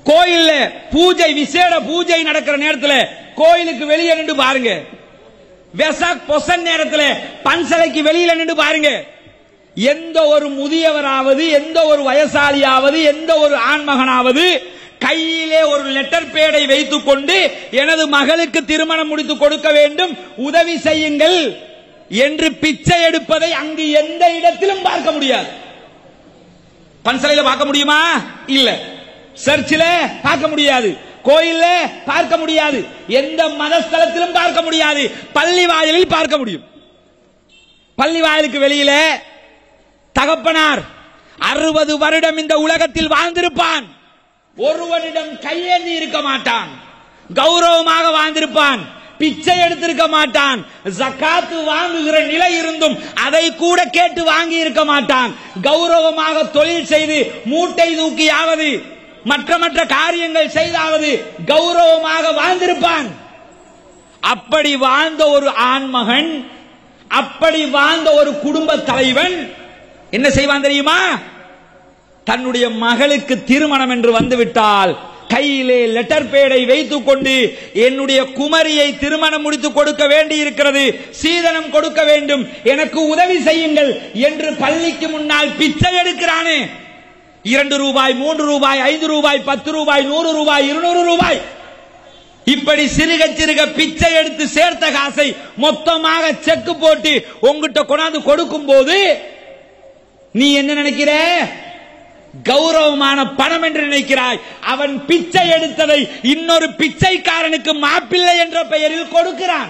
Speaker 3: கோயில்ல பூஜை விசேட பூஜை நடக்கிற நேரத்துல கோயிலுக்கு வெளியே நின்று பாருங்க வெசாக் பொசன் நேரத்துல பன்சலைக்கு வெளியில நின்று பாருங்க எந்த ஒரு முதியவராவது எந்த ஒரு வயசாளியாவது எந்த ஒரு ஆண்மகனாவது கையிலே ஒரு லெட்டர் பேடை வைத்துக் கொண்டு எனது மகளுக்கு திருமணம் முடித்து கொடுக்க வேண்டும் உதவி செய்யுங்கள் என்று பிச்சை எடுப்பதை அங்கு எந்த இடத்திலும் பார்க்க முடியாது பன்சலையில பார்க்க முடியுமா இல்ல சர்ச்சில் பார்க்க முடியாது கோயில்ல பார்க்க முடியாது எந்த மதஸ்தலத்திலும் பார்க்க முடியாது பள்ளி வாயிலில் பார்க்க முடியும் பள்ளி வாயிலுக்கு வெளியில தகப்பனார் அறுபது வருடம் இந்த உலகத்தில் வாழ்ந்திருப்பான் ஒருவனிடம் கையேந்தி இருக்க மாட்டான் கௌரவமாக வாழ்ந்திருப்பான் பிச்சை எடுத்திருக்க மாட்டான் ஜக்காத்து வாங்குகிற நிலை இருந்தும் அதை கூட கேட்டு வாங்கி இருக்க மாட்டான் கௌரவமாக தொழில் செய்து மூட்டை தூக்கியாவது மற்ற மற்ற காரியங்கள் செய்தாவது கௌரவமாக வாழ்ந்திருப்பான் அப்படி வாழ்ந்த ஒரு ஆண்மகன் அப்படி வாழ்ந்த ஒரு குடும்ப தலைவன் என்ன செய்வான் தெரியுமா தன்னுடைய மகளுக்கு திருமணம் என்று வந்துவிட்டால் கையிலே லெட்டர் பேடை வைத்துக் கொண்டு என்னுடைய குமரியை திருமணம் முடித்து கொடுக்க வேண்டி இருக்கிறது சீதனம் கொடுக்க வேண்டும் எனக்கு உதவி செய்யுங்கள் என்று பள்ளிக்கு முன்னால் பிச்சை எடுக்கிறானே இரண்டு ரூபாய் மூன்று ரூபாய் ஐந்து ரூபாய் பத்து ரூபாய் நூறு ரூபாய் இருநூறு ரூபாய் இப்படி சிறுக சிறுக பிச்சை எடுத்து சேர்த்த காசை மொத்தமாக செக்கு போட்டு உங்ககிட்ட கொண்டாந்து கொடுக்கும் போது நீ என்ன நினைக்கிற கௌரவமான பணம் என்று நினைக்கிறாய் அவன் பிச்சை எடுத்ததை இன்னொரு பிச்சைக்காரனுக்கு மாப்பிள்ளை என்ற பெயரில் கொடுக்கிறான்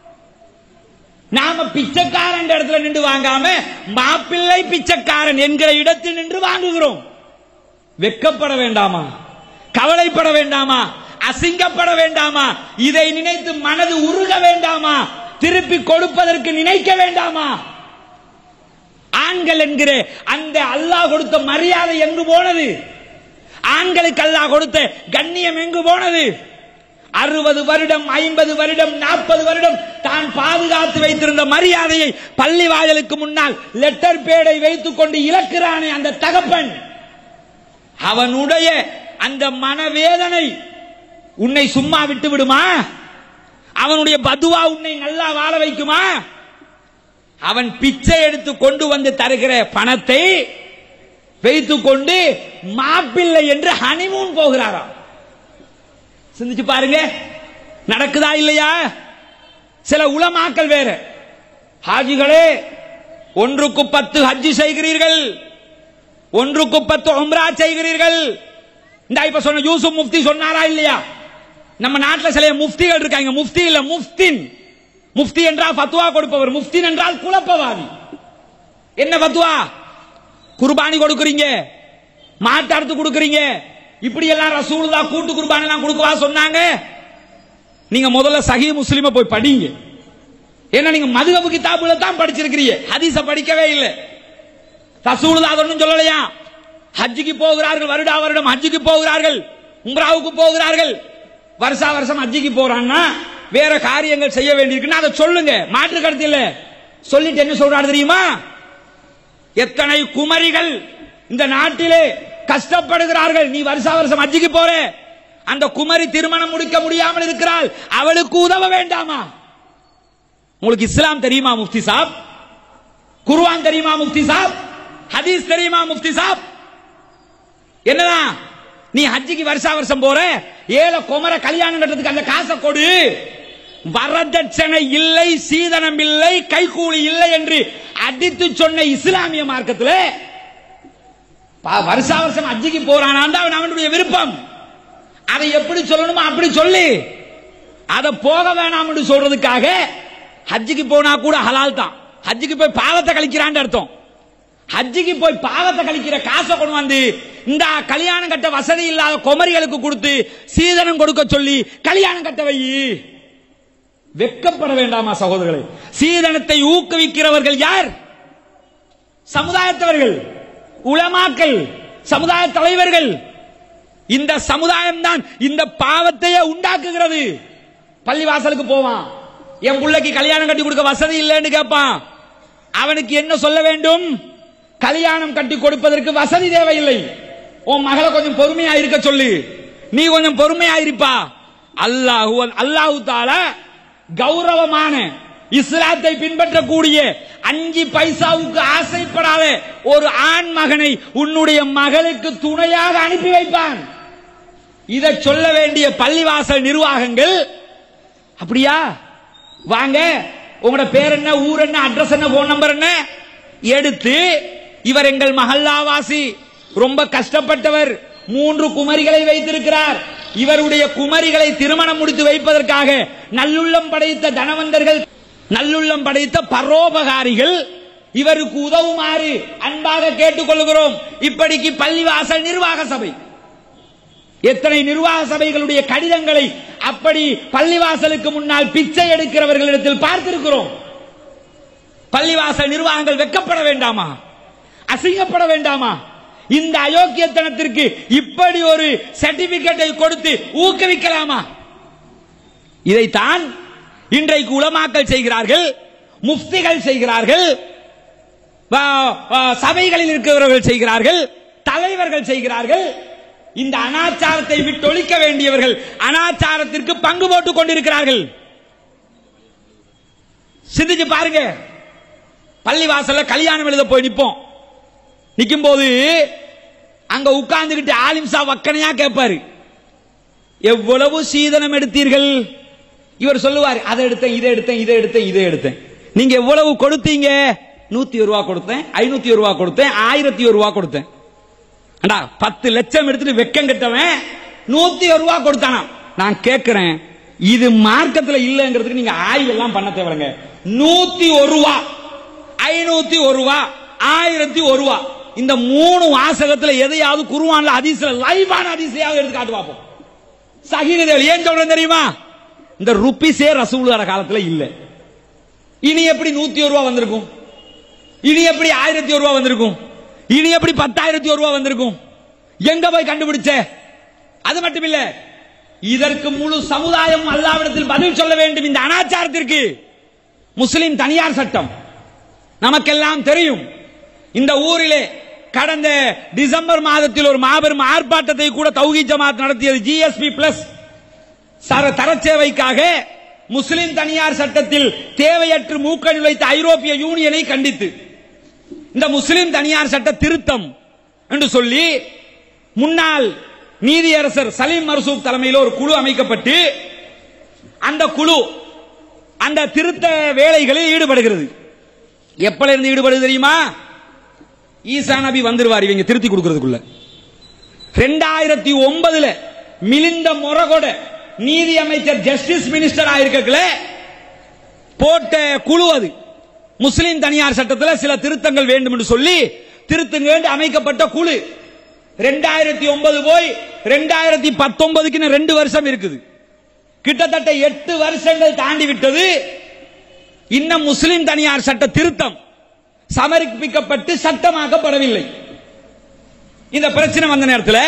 Speaker 3: நாம பிச்சைக்காரன் இடத்துல நின்று வாங்காம மாப்பிள்ளை பிச்சைக்காரன் என்கிற இடத்தில் நின்று வாங்குகிறோம் வெக்கப்பட வேண்டாமா கவலைப்பட வேண்டாமா அசிங்கப்பட வேண்டாமா இதை நினைத்து மனது உருக வேண்டாமா திருப்பி கொடுப்பதற்கு நினைக்க வேண்டாமா ஆண்கள் என்கிற அந்த அல்லாஹ் கொடுத்த மரியாதை எங்கு போனது ஆண்களுக்கு அல்லாஹ் கொடுத்த கண்ணியம் எங்கு போனது அறுபது வருடம் ஐம்பது வருடம் நாற்பது வருடம் தான் பாதுகாத்து வைத்திருந்த மரியாதையை பள்ளி வாயலுக்கு முன்னால் லெட்டர் பேடை வைத்துக் கொண்டு இழக்கிறானே அந்த தகப்பன் அவனுடைய அந்த மனவேதனை உன்னை சும்மா விட்டு விடுமா அவனுடைய பதுவா உன்னை நல்லா வாழ வைக்குமா அவன் பிச்சை எடுத்து கொண்டு வந்து தருகிற பணத்தை வைத்துக் கொண்டு மாப்பிள்ளை என்று ஹனிமூன் போகிறாராம் சிந்திச்சு பாருங்க நடக்குதா இல்லையா சில உலமாக்கள் வேற ஹாஜிகளே ஒன்றுக்கு பத்து ஹஜ்ஜி செய்கிறீர்கள் ஒன்றுக்கு பத்து உம்ரா செய்கிறீர்கள் இந்த இப்ப சொன்ன யூசுப் முஃப்தி சொன்னாரா இல்லையா நம்ம நாட்டில் சில முஃப்திகள் இருக்காங்க முஃப்தி இல்ல முஃப்தின் முஃப்தி என்றால் ஃபத்வா கொடுப்பவர் முஃப்தின் என்றால் குழப்பவாதி என்ன ஃபத்வா குர்பானி கொடுக்குறீங்க மாட்டு அறுத்து கொடுக்குறீங்க இப்படி எல்லாம் ரசூலுல்லா கூட்டு குர்பானி எல்லாம் கொடுக்கவா சொன்னாங்க நீங்க முதல்ல சஹி முஸ்லிம போய் படிங்க ஏன்னா நீங்க மதுகபு கிதாபுல தான் படிச்சிருக்கிறீங்க ஹதீஸ படிக்கவே இல்லை ரசூலுல்லா ஒன்றும் சொல்லலையா ஹஜ்ஜுக்கு போகிறார்கள் வருடா வருடம் ஹஜ்ஜுக்கு போகிறார்கள் உம்ராவுக்கு போகிறார்கள் வருஷா வருஷம் ஹஜ்ஜுக்கு போறாங்கன்னா வேற காரியங்கள் செய்ய வேண்டியிருக்குன்னு அதை சொல்லுங்க மாற்று கருத்து இல்ல சொல்லிட்டு என்ன சொல்றாரு தெரியுமா எத்தனை குமரிகள் இந்த நாட்டிலே கஷ்டப்படுகிறார்கள் நீ வருஷா வருஷம் ஹஜ்ஜுக்கு போற அந்த குமரி திருமணம் முடிக்க முடியாமல் இருக்கிறாள் அவளுக்கு உதவ வேண்டாமா உங்களுக்கு இஸ்லாம் தெரியுமா முஃப்தி சாப் குர்ஆன் தெரியுமா முஃப்தி சாப் ஹதீஸ் தெரியுமா முஃப்தி சாப் என்னதான் நீ ஹஜ்ஜிக்கு வருஷா வருஷம் போற ஏழை குமர கல்யாணம் கட்டுறதுக்கு அந்த காசை கொடு வரதட்சணை இல்லை சீதனம் இல்லை கைகூலி இல்லை என்று அடித்து சொன்ன இஸ்லாமிய மார்க்கத்தில் பா- வருஷா வருஷம் ஹஜ்ஜிக்கு போறானாண்டா அவன் அவனுடைய விருப்பம் அதை எப்படி சொல்லணுமோ அப்படி சொல்லி அதை போக வேணாம் என்று சொல்றதுக்காக ஹஜ்ஜிக்கு போனா கூட ஹலால் தான் ஹஜ்ஜிக்கு போய் பாவத்தை கழிக்கிறான்னு அர்த்தம் ஹஜ்ஜிக்கு போய் பாவத்தை கழிக்கிற காசை கொண்டு வந்து இந்த கல்யாணம் கட்ட வசதி இல்லாத குமரிகளுக்கு கொடுத்து சீதனம் கொடுக்க சொல்லி கல்யாணம் கட்ட வை வெக்கப்பட வேண்டாமா சகோதரர்களே சீதனத்தை ஊக்குவிக்கிறவர்கள் யார் சமுதாயத்தவர்கள் உலமாக்கள் சமுதாய தலைவர்கள் இந்த சமுதாயம் தான் இந்த பாவத்தையே உண்டாக்குகிறது பள்ளிவாசலுக்கு போவான் என் பிள்ளைக்கு கல்யாணம் கட்டி கொடுக்க வசதி இல்லைன்னு கேட்பான் அவனுக்கு என்ன சொல்ல வேண்டும் கல்யாணம் கட்டி கொடுப்பதற்கு வசதி தேவையில்லை உன் மகளை கொஞ்சம் பொறுமையா இருக்க சொல்லு நீ கொஞ்சம் பொறுமையா இருப்பா அல்லாஹு அல்லாஹு தாலா கௌரவமான இஸ்லாத்தை பின்பற்றக்கூடிய அஞ்சு பைசாவுக்கு ஆசைப்படாத ஒரு ஆண் மகனை உன்னுடைய மகளுக்கு துணையாக அனுப்பி வைப்பான் இதை சொல்ல வேண்டிய பள்ளிவாசல் நிர்வாகங்கள் அப்படியா வாங்க உங்களோட பேர் என்ன ஊர் என்ன அட்ரஸ் என்ன போன் நம்பர் என்ன எடுத்து இவர் எங்கள் மஹல்லாவாசி ரொம்ப கஷ்டப்பட்டவர் மூன்று குமரிகளை வைத்திருக்கிறார் இவருடைய குமரிகளை திருமணம் முடித்து வைப்பதற்காக நல்லுள்ளம் படைத்த தனவந்தர்கள் நல்லுள்ளம் படைத்த பரோபகாரிகள் இவருக்கு உதவுமாறு அன்பாக கேட்டுக்கொள்கிறோம் இப்படிக்கு பள்ளிவாசல் நிர்வாக சபை எத்தனை நிர்வாக சபைகளுடைய கடிதங்களை அப்படி பள்ளிவாசலுக்கு முன்னால் பிச்சை எடுக்கிறவர்களிடத்தில் பார்த்திருக்கிறோம் பள்ளிவாசல் நிர்வாகங்கள் வெக்கப்பட வேண்டாமா அசிங்கப்பட வேண்டாமா இந்த அயோக்கியத்தனத்திற்கு இப்படி ஒரு சர்டிபிகேட்டை கொடுத்து ஊக்குவிக்கலாமா இதைத்தான் இன்றைக்கு உலமாக்கல் செய்கிறார்கள் முஃப்திகள் செய்கிறார்கள் வ- வ- சபைகளில் இருக்கிறவர்கள் செய்கிறார்கள் தலைவர்கள் செய்கிறார்கள் இந்த அனாச்சாரத்தை விட்டொழிக்க வேண்டியவர்கள் அனாச்சாரத்திற்கு பங்கு போட்டுக் கொண்டிருக்கிறார்கள் சிந்திச்சு பாருங்க பள்ளிவாசல்ல கல்யாணம் எழுத போய் நிப்போம் நிக்கும் போது அங்க உட்கார்ந்துகிட்டு ஆலிம்சா வக்கனையா கேட்பாரு எவ்வளவு சீதனம் எடுத்தீர்கள் இவர் சொல்லுவார் அதை எடுத்தேன் இதை எடுத்தேன் இதை எடுத்தேன் இதை எடுத்தேன் நீங்க எவ்வளவு கொடுத்தீங்க நூத்தி ஒரு ரூபா கொடுத்தேன் ஐநூத்தி ஒரு ரூபா கொடுத்தேன் ஆயிரத்தி ஒரு ரூபா கொடுத்தேன் அடா பத்து லட்சம் எடுத்துட்டு வெக்கம் கட்டவன் நூத்தி ஒரு ரூபா கொடுத்தானா நான் கேட்கிறேன் இது மார்க்கத்துல இல்லங்கிறதுக்கு நீங்க ஆய்வு எல்லாம் பண்ண தேவைங்க நூத்தி ஒரு ரூபா ஐநூத்தி ஒரு ரூபா ஆயிரத்தி ஒரு ரூபா இந்த மூணு வாசகத்துல எதையாவது குருவான்ல அதிசல லைவான அதிசயாவது எடுத்து காட்டு பார்ப்போம் சகிதேவ் ஏன் சொல்றேன் தெரியுமா இந்த ருப்பிஸே ரசூலுதார காலத்துல இல்ல இனி எப்படி நூத்தி ஒரு ரூபா வந்திருக்கும் இனி எப்படி ஆயிரத்தி ஒரு ரூபா வந்திருக்கும் இனி எப்படி பத்தாயிரத்தி ஒரு ரூபா வந்திருக்கும் எங்க போய் கண்டுபிடிச்ச அது மட்டும் இல்ல இதற்கு முழு சமுதாயம் அல்லாவிடத்தில் பதில் சொல்ல வேண்டும் இந்த அனாச்சாரத்திற்கு முஸ்லிம் தனியார் சட்டம் நமக்கெல்லாம் தெரியும் இந்த ஊரிலே கடந்த டிசம்பர் மாதத்தில் ஒரு மாபெரும் ஆர்ப்பாட்டத்தை கூட தௌஹி ஜமாத் நடத்தியது ஜிஎஸ்பி பிளஸ் தரச்சேவைக்காக முஸ்லிம் தனியார் சட்டத்தில் தேவையற்று மூக்கணி வைத்த ஐரோப்பிய யூனியனை கண்டித்து இந்த முஸ்லிம் தனியார் சட்ட திருத்தம் என்று சொல்லி முன்னாள் நீதியரசர் சலீம் மர்சூப் தலைமையில் ஒரு குழு அமைக்கப்பட்டு அந்த குழு அந்த திருத்த வேலைகளில் ஈடுபடுகிறது எப்பல இருந்து ஈடுபடுது தெரியுமா ஈசா நபி வந்துருவார் இவங்க திருத்தி கொடுக்கிறதுக்குள்ள ரெண்டாயிரத்தி ஒன்பதுல மிலிந்த மொரகொட நீதி அமைச்சர் ஜஸ்டிஸ் மினிஸ்டர் ஆயிருக்கல போட்ட குழு அது முஸ்லிம் தனியார் சட்டத்தில் சில திருத்தங்கள் வேண்டும் என்று சொல்லி திருத்தங்க என்று அமைக்கப்பட்ட குழு ரெண்டாயிரத்தி ஒன்பது போய் ரெண்டாயிரத்தி பத்தொன்பதுக்கு இன்னும் ரெண்டு வருஷம் இருக்குது கிட்டத்தட்ட எட்டு வருஷங்கள் தாண்டி விட்டது இன்னும் முஸ்லிம் தனியார் சட்ட திருத்தம் சமர்ப்பிக்கப்பட்டு சட்டமாக்கப்படவில்லை இந்த பிரச்சனை வந்த நேரத்தில்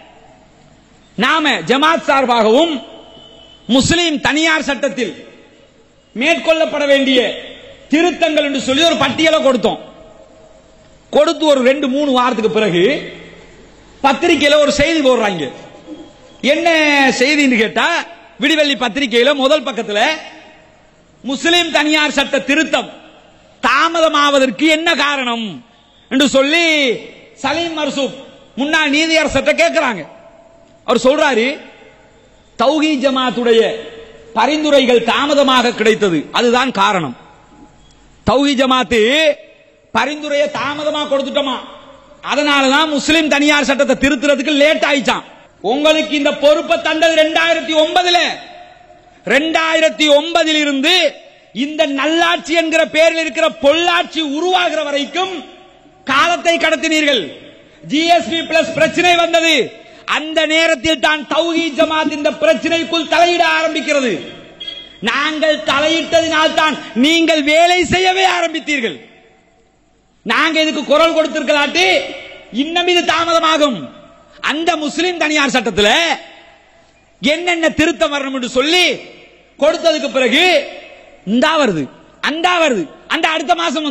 Speaker 3: நாம ஜமாத் சார்பாகவும் முஸ்லிம் தனியார் சட்டத்தில் மேற்கொள்ளப்பட வேண்டிய திருத்தங்கள் என்று சொல்லி ஒரு பட்டியலை கொடுத்தோம் கொடுத்து ஒரு ரெண்டு மூணு வாரத்துக்கு பிறகு பத்திரிகையில ஒரு செய்தி போடுறாங்க என்ன செய்தின்னு கேட்டா விடிவெள்ளி பத்திரிகையில முதல் பக்கத்துல முஸ்லிம் தனியார் சட்ட திருத்தம் தாமதமாவதற்கு என்ன காரணம் என்று சொல்லி சலீம் மர்சூப் முன்னாள் நீதியரசர்கிட்ட கேட்கிறாங்க அவர் சொல்றாரு தௌஹி ஜமாத்துடைய பரிந்துரைகள் தாமதமாக கிடைத்தது அதுதான் காரணம் தௌஹி ஜமாத்து பரிந்துரையை தாமதமா கொடுத்துட்டோமா அதனாலதான் முஸ்லிம் தனியார் சட்டத்தை திருத்துறதுக்கு லேட் ஆயிச்சான் உங்களுக்கு இந்த பொறுப்பை தந்தது ரெண்டாயிரத்தி ஒன்பதுல ரெண்டாயிரத்தி ஒன்பதில் இருந்து இந்த நல்லாட்சி என்கிற பேரில் இருக்கிற பொள்ளாட்சி உருவாகிற வரைக்கும் காலத்தை கடத்தினீர்கள் ஜிஎஸ்பி பிளஸ் பிரச்சனை வந்தது அந்த நேரத்தில் தான் தௌஹி ஜமாத் இந்த பிரச்சனைக்குள் தலையிட ஆரம்பிக்கிறது நாங்கள் தலையிட்டதினால் தான் நீங்கள் வேலை செய்யவே ஆரம்பித்தீர்கள் நாங்க இதுக்கு குரல் கொடுத்திருக்கலாட்டி இன்னும் இது தாமதமாகும் அந்த முஸ்லிம் தனியார் சட்டத்தில் என்னென்ன திருத்தம் வரணும் என்று சொல்லி கொடுத்ததுக்கு பிறகு இந்தா வருது அந்தா வருது அந்த அடுத்த மாசம் வந்துரும்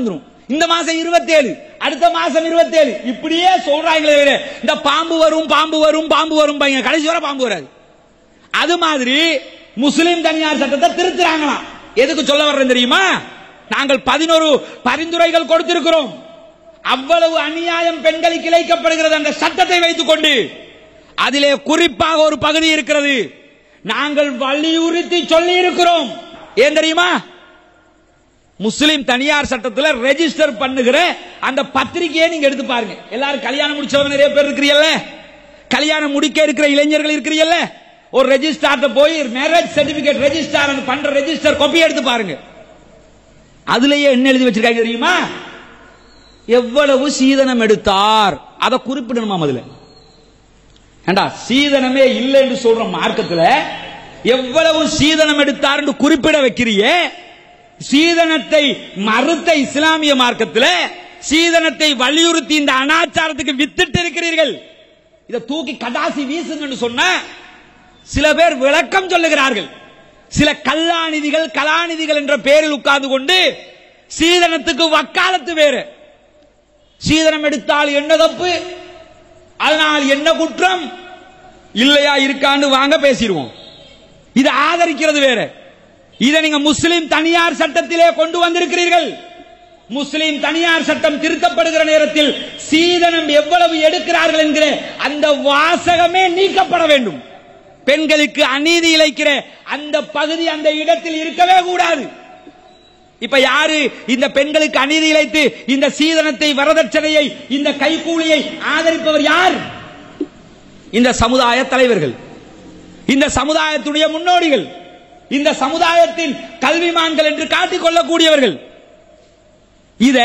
Speaker 3: இந்த மாசம் 27 அடுத்த மாசம் 27 இப்படியே சொல்றாங்களே தவிர, இந்த பாம்பு வரும் பாம்பு வரும் பாம்பு வரும் பையன் கடைசி வரை பாம்பு வராது அது மாதிரி முஸ்லிம் தனியார் சட்டத்தை திருத்துறாங்களாம் எதுக்கு சொல்ல வர்றேன் தெரியுமா நாங்கள் பதினோரு பரிந்துரைகள் கொடுத்திருக்கிறோம் அவ்வளவு அநியாயம் பெண்களுக்கு இழைக்கப்படுகிறது அந்த சட்டத்தை வைத்துக் கொண்டு அதிலே குறிப்பாக ஒரு பகுதி இருக்கிறது நாங்கள் வலியுறுத்தி சொல்லி இருக்கிறோம் ஏன் தெரியுமா முஸ்லிம் தனியார் சட்டத்துல ரெஜிஸ்டர் பண்ணுகிற அந்த பத்திரிகையை நீங்க எடுத்து பாருங்க எல்லாரும் கல்யாணம் முடிச்சவங்க நிறைய பேர் இருக்கிறீல்ல கல்யாணம் முடிக்க இருக்கிற இளைஞர்கள் இருக்கிறீல்ல ஒரு ரெஜிஸ்டார்ட்ட போய் மேரேஜ் சர்டிபிகேட் ரெஜிஸ்டார் பண்ற ரெஜிஸ்டர் காப்பி எடுத்து பாருங்க அதுலயே என்ன எழுதி வச்சிருக்காங்க தெரியுமா எவ்வளவு சீதனம் எடுத்தார் அதை குறிப்பிடணுமா அதுல ஏண்டா சீதனமே இல்லை என்று சொல்ற மார்க்கத்துல எவ்வளவு சீதனம் எடுத்தார் என்று குறிப்பிட வைக்கிறியே சீதனத்தை மறுத்த இஸ்லாமிய மார்க்கத்தில் சீதனத்தை வலியுறுத்தி இந்த அனாச்சாரத்துக்கு வித்துட்டு இருக்கிறீர்கள் இதை தூக்கி கடாசி வீசுங்கன்னு சொன்ன சில பேர் விளக்கம் சொல்லுகிறார்கள் சில கல்லாநிதிகள் கலாநிதிகள் என்ற பெயரில் உட்கார்ந்து கொண்டு சீதனத்துக்கு வக்காலத்து வேறு சீதனம் எடுத்தால் என்ன தப்பு அதனால் என்ன குற்றம் இல்லையா இருக்கான்னு வாங்க பேசிடுவோம் இது ஆதரிக்கிறது வேற இதை நீங்க முஸ்லிம் தனியார் சட்டத்திலே கொண்டு வந்திருக்கிறீர்கள் முஸ்லிம் தனியார் சட்டம் திருத்தப்படுகிற நேரத்தில் சீதனம் எவ்வளவு எடுக்கிறார்கள் என்கிற அந்த வாசகமே நீக்கப்பட வேண்டும் பெண்களுக்கு அநீதி இழைக்கிற அந்த பகுதி அந்த இடத்தில் இருக்கவே கூடாது இப்ப யாரு இந்த பெண்களுக்கு அநீதி இழைத்து இந்த சீதனத்தை வரதட்சணையை இந்த கைகூலியை ஆதரிப்பவர் யார் இந்த சமுதாய தலைவர்கள் இந்த சமுதாயத்துடைய முன்னோடிகள் இந்த சமுதாயத்தின் கல்விமான்கள் என்று காட்டிக் கொள்ளக்கூடியவர்கள் இத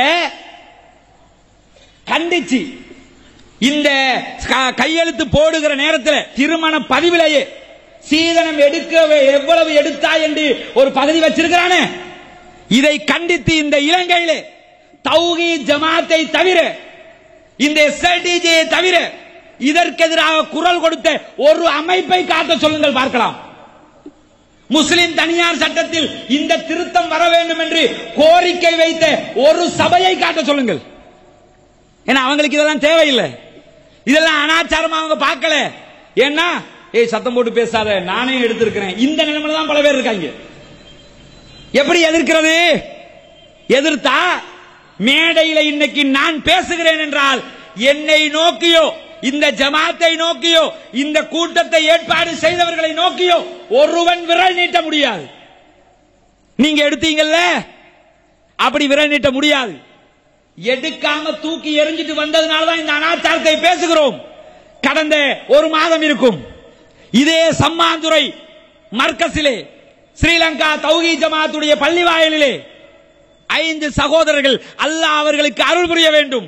Speaker 3: கண்டிச்சு இந்த க- கையெழுத்து போடுகிற நேரத்தில் திருமண பதிவிலேயே சீதனம் எடுக்க எவ்வளவு எடுத்தா என்று ஒரு பகுதி வச்சிருக்கிறானே இதை கண்டித்து இந்த இலங்கையிலே தௌஹி ஜமாத்தை தவிர இந்த எஸ்ஐடிஜே தவிர இதற்கு எதிராக குரல் கொடுத்த ஒரு அமைப்பை காட்ட சொல்லுங்கள் பார்க்கலாம் முஸ்லிம் தனியார் சட்டத்தில் இந்த திருத்தம் வர வேண்டும் என்று கோரிக்கை வைத்த ஒரு சபையை காட்ட சொல்லுங்கள் ஏன்னா அவங்களுக்கு இதெல்லாம் தேவையில்லை இதெல்லாம் அனாச்சாரமா அவங்க பார்க்கல ஏன்னா ஏய் சத்தம் போட்டு பேசாத நானே எடுத்திருக்கிறேன் இந்த நிலைமையில தான் பல பேர் இருக்காங்க எப்படி எதிர்க்கிறது எதிர்த்தா மேடையில இன்னைக்கு நான் பேசுகிறேன் என்றால் என்னை நோக்கியோ இந்த ஜமாத்தை நோக்கியோ இந்த கூட்டத்தை ஏற்பாடு செய்தவர்களை நோக்கியோ ஒருவன் விரல் நீட்ட முடியாது நீங்க எடுத்தீங்கல்ல அப்படி விரல் நீட்ட முடியாது எடுக்காம தூக்கி எறிஞ்சிட்டு வந்ததுனால தான் இந்த அனாச்சாரத்தை பேசுகிறோம் கடந்த ஒரு மாதம் இருக்கும் இதே சம்மாந்துறை மர்க்கஸிலே ஸ்ரீலங்கா தௌஹி ஜமாத்துடைய பள்ளி வாயிலிலே ஐந்து சகோதரர்கள் அல்லாஹ் அவர்களுக்கு அருள் புரிய வேண்டும்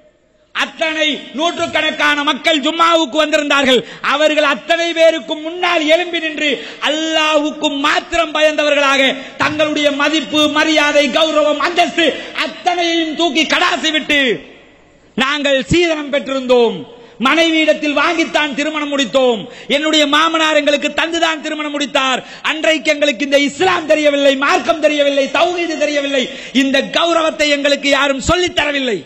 Speaker 3: அத்தனை நூற்றுக்கணக்கான மக்கள் ஜும்மாவுக்கு வந்திருந்தார்கள் அவர்கள் அத்தனை பேருக்கும் முன்னால் எழும்பி நின்று அல்லாஹ்வுக்கும் மாத்திரம் பயந்தவர்களாக தங்களுடைய மதிப்பு மரியாதை கௌரவம் அந்தஸ்து அத்தனையையும் தூக்கி கடாசி விட்டு நாங்கள் சீதனம் பெற்றிருந்தோம் மனைவியிடத்தில் வாங்கித்தான் திருமணம் முடித்தோம் என்னுடைய மாமனார் எங்களுக்கு தந்துதான் திருமணம் முடித்தார் அன்றைக்கு எங்களுக்கு இந்த இஸ்லாம் தெரியவில்லை மார்க்கம் தெரியவில்லை தௌஹீது தெரியவில்லை இந்த கௌரவத்தை எங்களுக்கு யாரும் சொல்லித் தரவில்லை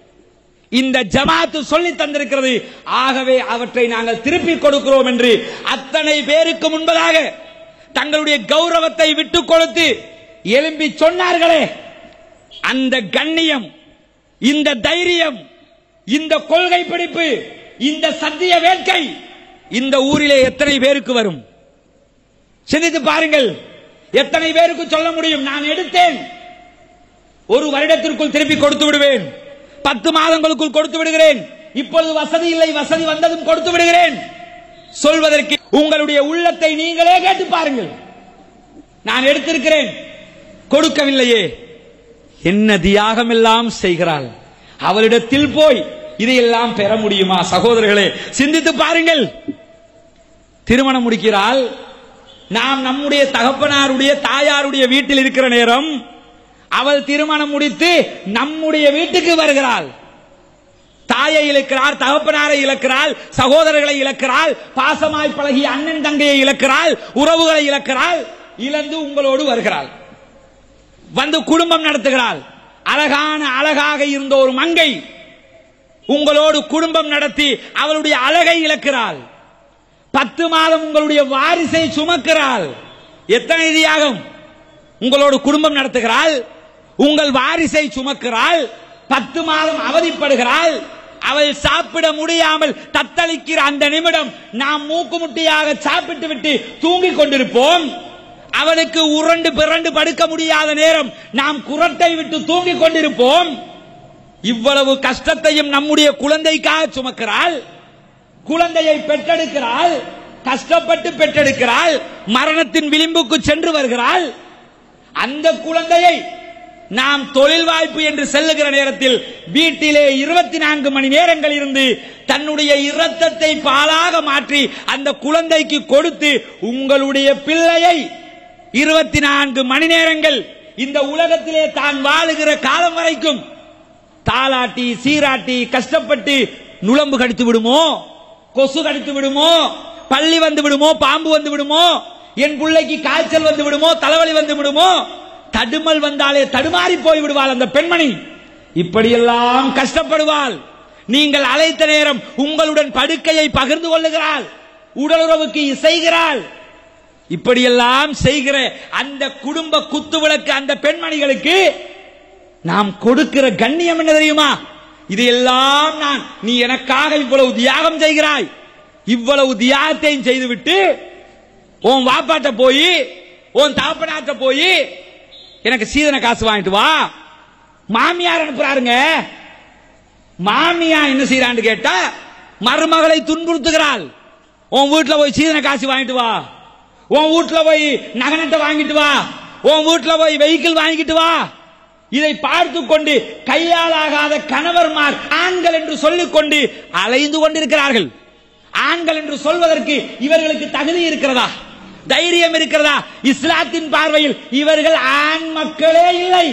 Speaker 3: இந்த ஜமாத்து சொல்லி தந்திருக்கிறது ஆகவே அவற்றை நாங்கள் திருப்பி கொடுக்கிறோம் என்று அத்தனை பேருக்கு முன்பதாக தங்களுடைய கௌரவத்தை விட்டுக் கொடுத்து எழும்பி சொன்னார்களே அந்த கண்ணியம் இந்த தைரியம் இந்த கொள்கை பிடிப்பு இந்த சத்திய வேட்கை இந்த ஊரிலே எத்தனை பேருக்கு வரும் சிந்தித்து பாருங்கள் எத்தனை பேருக்கு சொல்ல முடியும் நான் எடுத்தேன் ஒரு வருடத்திற்குள் திருப்பி கொடுத்து விடுவேன் பத்து மாதங்களுக்குள் கொடுத்து விடுகிறேன் இப்பொழுது வசதி இல்லை வசதி வந்ததும் கொடுத்து விடுகிறேன் சொல்வதற்கு உங்களுடைய உள்ளத்தை நீங்களே கேட்டு பாருங்கள் நான் எடுத்திருக்கிறேன் கொடுக்கவில்லையே என்ன தியாகம் எல்லாம் செய்கிறாள் அவளிடத்தில் போய் இதையெல்லாம் பெற முடியுமா சகோதரர்களே சிந்தித்து பாருங்கள் திருமணம் முடிக்கிறாள் நாம் நம்முடைய தகப்பனாருடைய தாயாருடைய வீட்டில் இருக்கிற நேரம் அவள் திருமணம் முடித்து நம்முடைய வீட்டுக்கு வருகிறாள் தாயை இழக்கிறார் தகப்பனாரை இழக்கிறாள் சகோதரர்களை இழக்கிறாள் பாசமாய் பழகிய அண்ணன் தங்கையை இழக்கிறாள் உறவுகளை இழக்கிறாள் இழந்து உங்களோடு வருகிறாள் வந்து குடும்பம் நடத்துகிறாள் அழகான அழகாக இருந்த ஒரு மங்கை உங்களோடு குடும்பம் நடத்தி அவளுடைய அழகை இழக்கிறாள் பத்து மாதம் உங்களுடைய வாரிசை சுமக்கிறாள் எத்தனை தியாகம் உங்களோடு குடும்பம் நடத்துகிறாள் உங்கள் வாரிசை சுமக்கிறாள் பத்து மாதம் அவதிப்படுகிறாள் அவள் சாப்பிட முடியாமல் தத்தளிக்கிற அந்த நிமிடம் நாம் மூக்குமுட்டியாக சாப்பிட்டு விட்டு தூங்கிக் கொண்டிருப்போம் அவனுக்கு உருண்டு பிறண்டு படுக்க முடியாத நேரம் நாம் குரட்டை விட்டு தூங்கிக் கொண்டிருப்போம் இவ்வளவு கஷ்டத்தையும் நம்முடைய குழந்தைக்காக சுமக்கிறாள் குழந்தையை பெற்றெடுக்கிறாள் கஷ்டப்பட்டு பெற்றெடுக்கிறாள் மரணத்தின் விளிம்புக்கு சென்று வருகிறாள் அந்த குழந்தையை நாம் தொழில் வாய்ப்பு என்று செல்லுகிற நேரத்தில் வீட்டிலே இருபத்தி நான்கு மணி நேரங்கள் இருந்து தன்னுடைய இரத்தத்தை பாலாக மாற்றி அந்த குழந்தைக்கு கொடுத்து உங்களுடைய பிள்ளையை இருபத்தி நான்கு மணி நேரங்கள் இந்த உலகத்திலே தான் வாழுகிற காலம் வரைக்கும் தாளாட்டி சீராட்டி கஷ்டப்பட்டு நுளம்பு கடித்து விடுமோ கொசு கடித்து விடுமோ பள்ளி வந்து விடுமோ பாம்பு வந்து விடுமோ என் பிள்ளைக்கு காய்ச்சல் வந்து விடுமோ தலைவலி வந்து விடுமோ தடுமல் வந்தாலே தடுமாறி போய் விடுவாள் அந்த பெண்மணி இப்படியெல்லாம் கஷ்டப்படுவாள் நீங்கள் அழைத்த நேரம் உங்களுடன் படுக்கையை பகிர்ந்து கொள்ளுகிறாள் உடலுறவுக்கு இசைகிறாள் இப்படியெல்லாம் செய்கிற அந்த குடும்ப குத்துவிளக்கு அந்த பெண்மணிகளுக்கு நாம் கொடுக்கிற கண்ணியம் என்ன தெரியுமா இதையெல்லாம் நான் நீ எனக்காக இவ்வளவு தியாகம் செய்கிறாய் இவ்வளவு தியாகத்தையும் செய்துவிட்டு உன் வாப்பாட்ட போய் உன் தாப்பனாட்ட போய் எனக்கு சீதன காசு வாங்கிட்டு வா மாமியார் அனுப்புறாருங்க மாமியா என்ன செய்யறான்னு கேட்டா மருமகளை துன்புறுத்துகிறாள் உன் வீட்டுல போய் சீதன காசு வாங்கிட்டு வா உன் வீட்டுல போய் நகனத்தை வாங்கிட்டு வா உன் வீட்டுல போய் வெஹிக்கிள் வாங்கிட்டு வா இதை பார்த்து கொண்டு கையாலாகாத கணவர்மார் ஆண்கள் என்று சொல்லிக் கொண்டு அலைந்து கொண்டிருக்கிறார்கள் ஆண்கள் என்று சொல்வதற்கு இவர்களுக்கு தகுதி இருக்கிறதா தைரியம் இருக்கிறதா இஸ்லாத்தின் பார்வையில் இவர்கள் ஆண் மக்களே இல்லை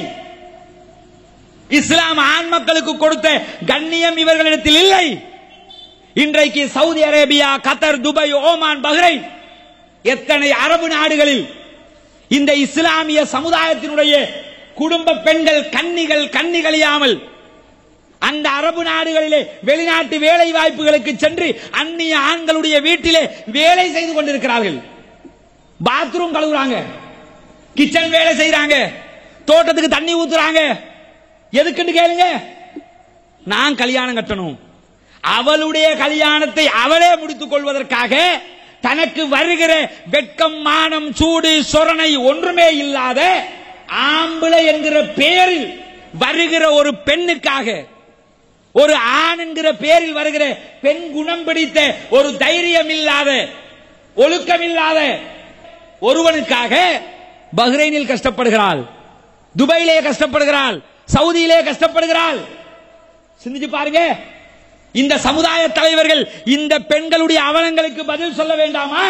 Speaker 3: இஸ்லாம் ஆண் மக்களுக்கு கொடுத்த கண்ணியம் இவர்களிடத்தில் இல்லை இன்றைக்கு Saudi Arabia Qatar Dubai Oman Bahrain எத்தனை அரபு நாடுகளில் இந்த இஸ்லாமிய சமுதாயத்தினுடைய குடும்ப பெண்கள் கன்னிகள் கன்னிகளியாமல் அந்த அரபு நாடுகளிலே வெளிநாட்டு வேலை வாய்ப்புகளுக்கு சென்று அந்நிய ஆண்களுடைய வீட்டிலே வேலை செய்து கொண்டிருக்கிறார்கள் பாத்ரூம் கழுவுறாங்க கிச்சன் வேலை செய்யறாங்க தோட்டத்துக்கு தண்ணி ஊத்துறாங்க எதுக்குன்னு கேளுங்க நான் கல்யாணம் கட்டணும் அவளுடைய கல்யாணத்தை அவளே முடித்துக் கொள்வதற்காக தனக்கு வருகிற வெட்கம் மானம் சூடு சொரணை ஒன்றுமே இல்லாத ஆம்பளை என்கிற பெயரில் வருகிற ஒரு பெண்ணுக்காக ஒரு ஆண் என்கிற பெயரில் வருகிற பெண் குணம் பிடித்த ஒரு தைரியம் இல்லாத ஒழுக்கம் இல்லாத ஒருவனுக்காக பஹ்ரைனில் கஷ்டப்படுகிறாள் துபாயிலே கஷ்டப்படுகிறாள் சவுதியிலே கஷ்டப்படுகிறாள் சிந்திச்சு பாருங்க இந்த சமுதாய தலைவர்கள் இந்த பெண்களுடைய அவலங்களுக்கு பதில் சொல்ல வேண்டாமா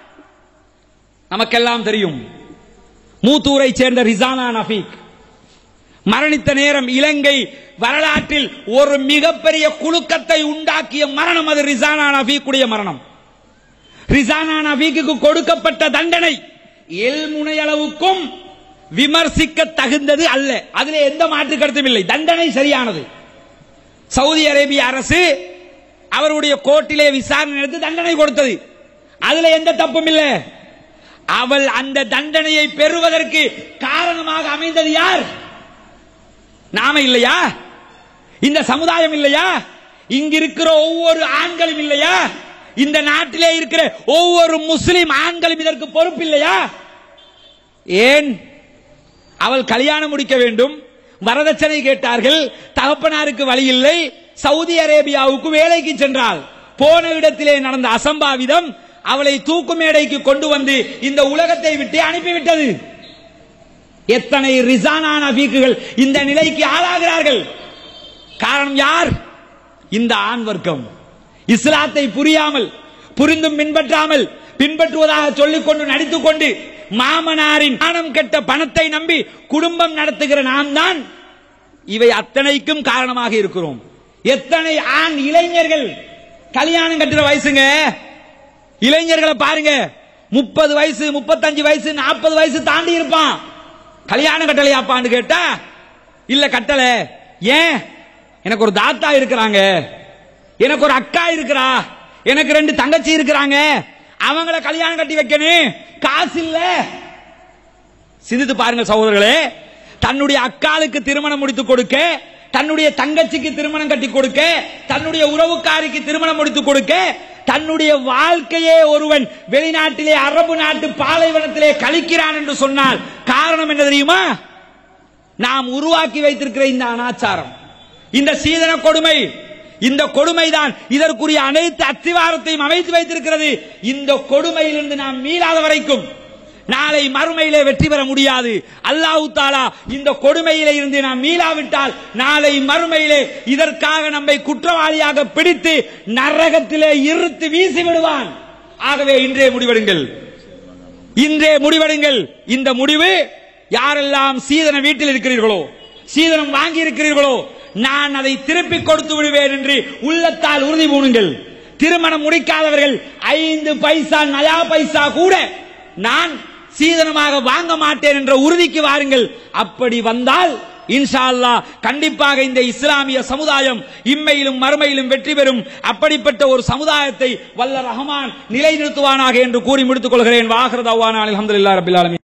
Speaker 3: நமக்கெல்லாம் தெரியும் மூத்தூரை சேர்ந்த ரிசானா நபீக் மரணித்த நேரம் இலங்கை வரலாற்றில் ஒரு மிகப்பெரிய குலுக்கத்தை உண்டாக்கிய மரணம் அது ரிசானா நபீக்குடைய மரணம் ரிசானா நபீக்கு கொடுக்கப்பட்ட தண்டனை எல்முனை அளவுக்கும் விமர்சிக்க தகுந்தது அல்ல அதில் எந்த மாற்று கருத்தும் இல்லை தண்டனை சரியானது சவுதி அரேபிய அரசு அவருடைய கோர்ட்டிலே விசாரணை நடத்தி தண்டனை கொடுத்தது அதுல எந்த தப்பும் இல்ல அவள் அந்த தண்டனையை பெறுவதற்கு காரணமாக அமைந்தது யார் நாம இல்லையா இந்த சமுதாயம் இல்லையா இங்க இருக்கிற ஒவ்வொரு ஆண்களும் இல்லையா இந்த நாட்டிலே இருக்கிற ஒவ்வொரு முஸ்லிம் ஆண்களும் இதற்கு பொறுப்பு இல்லையா ஏன் அவள் கல்யாணம் முடிக்க வேண்டும் வரதட்சணை கேட்டார்கள் தகப்பனாருக்கு வழி இல்லை சவுதி அரேபியாவுக்கு வேலைக்கு சென்றாள் போன இடத்திலே நடந்த அசம்பாவிதம் அவளை தூக்கு மேடைக்கு கொண்டு வந்து இந்த உலகத்தை விட்டு அனுப்பிவிட்டது எத்தனை ரிசானா நபீக்குகள் இந்த நிலைக்கு ஆளாகிறார்கள் காரணம் யார் இந்த ஆண் வர்க்கம் இஸ்லாத்தை புரியாமல் புரிந்தும் பின்பற்றாமல் பின்பற்றுவதாக சொல்லிக் கொண்டு நடித்துக் கொண்டு மாமனாரின் ஆணம் கெட்ட பணத்தை நம்பி குடும்பம் நடத்துகிற நாம் தான் இவை அத்தனைக்கும் காரணமாக இருக்கிறோம் எத்தனை ஆண் இளைஞர்கள் கல்யாணம் கட்டுற வயசுங்க இளைஞர்களை பாருங்க முப்பது வயசு முப்பத்தஞ்சு வயசு நாற்பது வயசு தாண்டி இருப்பான் கல்யாணம் கட்டலையாப்பான்னு கேட்டா இல்ல கட்டல ஏன் எனக்கு ஒரு தாத்தா இருக்கிறாங்க எனக்கு ஒரு அக்கா இருக்கிறா எனக்கு ரெண்டு தங்கச்சி இருக்கிறாங்க அவங்கள கல்யாணம் கட்டி வைக்கணும் காசு இல்ல சிந்தித்து பாருங்க சகோதரர்களே தன்னுடைய அக்காளுக்கு திருமணம் முடித்து கொடுக்க தன்னுடைய தங்கச்சிக்கு திருமணம் கட்டி கொடுக்க தன்னுடைய உறவுக்காரிக்கு திருமணம் முடித்து கொடுக்க தன்னுடைய வாழ்க்கையே ஒருவன் வெளிநாட்டிலே அரபு நாட்டு பாலைவனத்திலே கழிக்கிறான் என்று சொன்னால் காரணம் என்ன தெரியுமா நாம் உருவாக்கி வைத்திருக்கிற இந்த அனாச்சாரம் இந்த சீதன கொடுமை இந்த கொடுமைதான் இதற்குரிய அனைத்து அத்திவாரத்தையும் அமைத்து வைத்திருக்கிறது இந்த கொடுமையிலிருந்து நாம் மீளாத வரைக்கும் நாளை மறுமையிலே வெற்றி பெற முடியாது அல்லாஹு தாலா இந்த கொடுமையிலே இருந்து நாம் மீளாவிட்டால் நாளை மறுமையிலே இதற்காக நம்மை குற்றவாளியாக பிடித்து நரகத்திலே இருத்து வீசி விடுவான் ஆகவே இன்றே முடிவெடுங்கள் இன்றே முடிவெடுங்கள் இந்த முடிவு யாரெல்லாம் சீதன வீட்டில் இருக்கிறீர்களோ சீதனம் வாங்கி இருக்கிறீர்களோ நான் அதை திருப்பி கொடுத்து விடுவேன் என்று உள்ளத்தால் உறுதி பூணுங்கள் திருமணம் முடிக்காதவர்கள் ஐந்து பைசா நயா பைசா கூட நான் சீதனமாக வாங்க மாட்டேன் என்ற உறுதிக்கு வாருங்கள் அப்படி வந்தால் இன்ஷா அல்லாஹ் கண்டிப்பாக இந்த இஸ்லாமிய சமுதாயம் இம்மையிலும் மறுமையிலும் வெற்றி பெறும் அப்படிப்பட்ட ஒரு சமுதாயத்தை வல்ல ரஹமான் நிலைநிறுத்துவானாக என்று கூறி முடித்துக் கொள்கிறேன் வாகரதாவான அலமதுல்லா ரபில் ஆலமீன்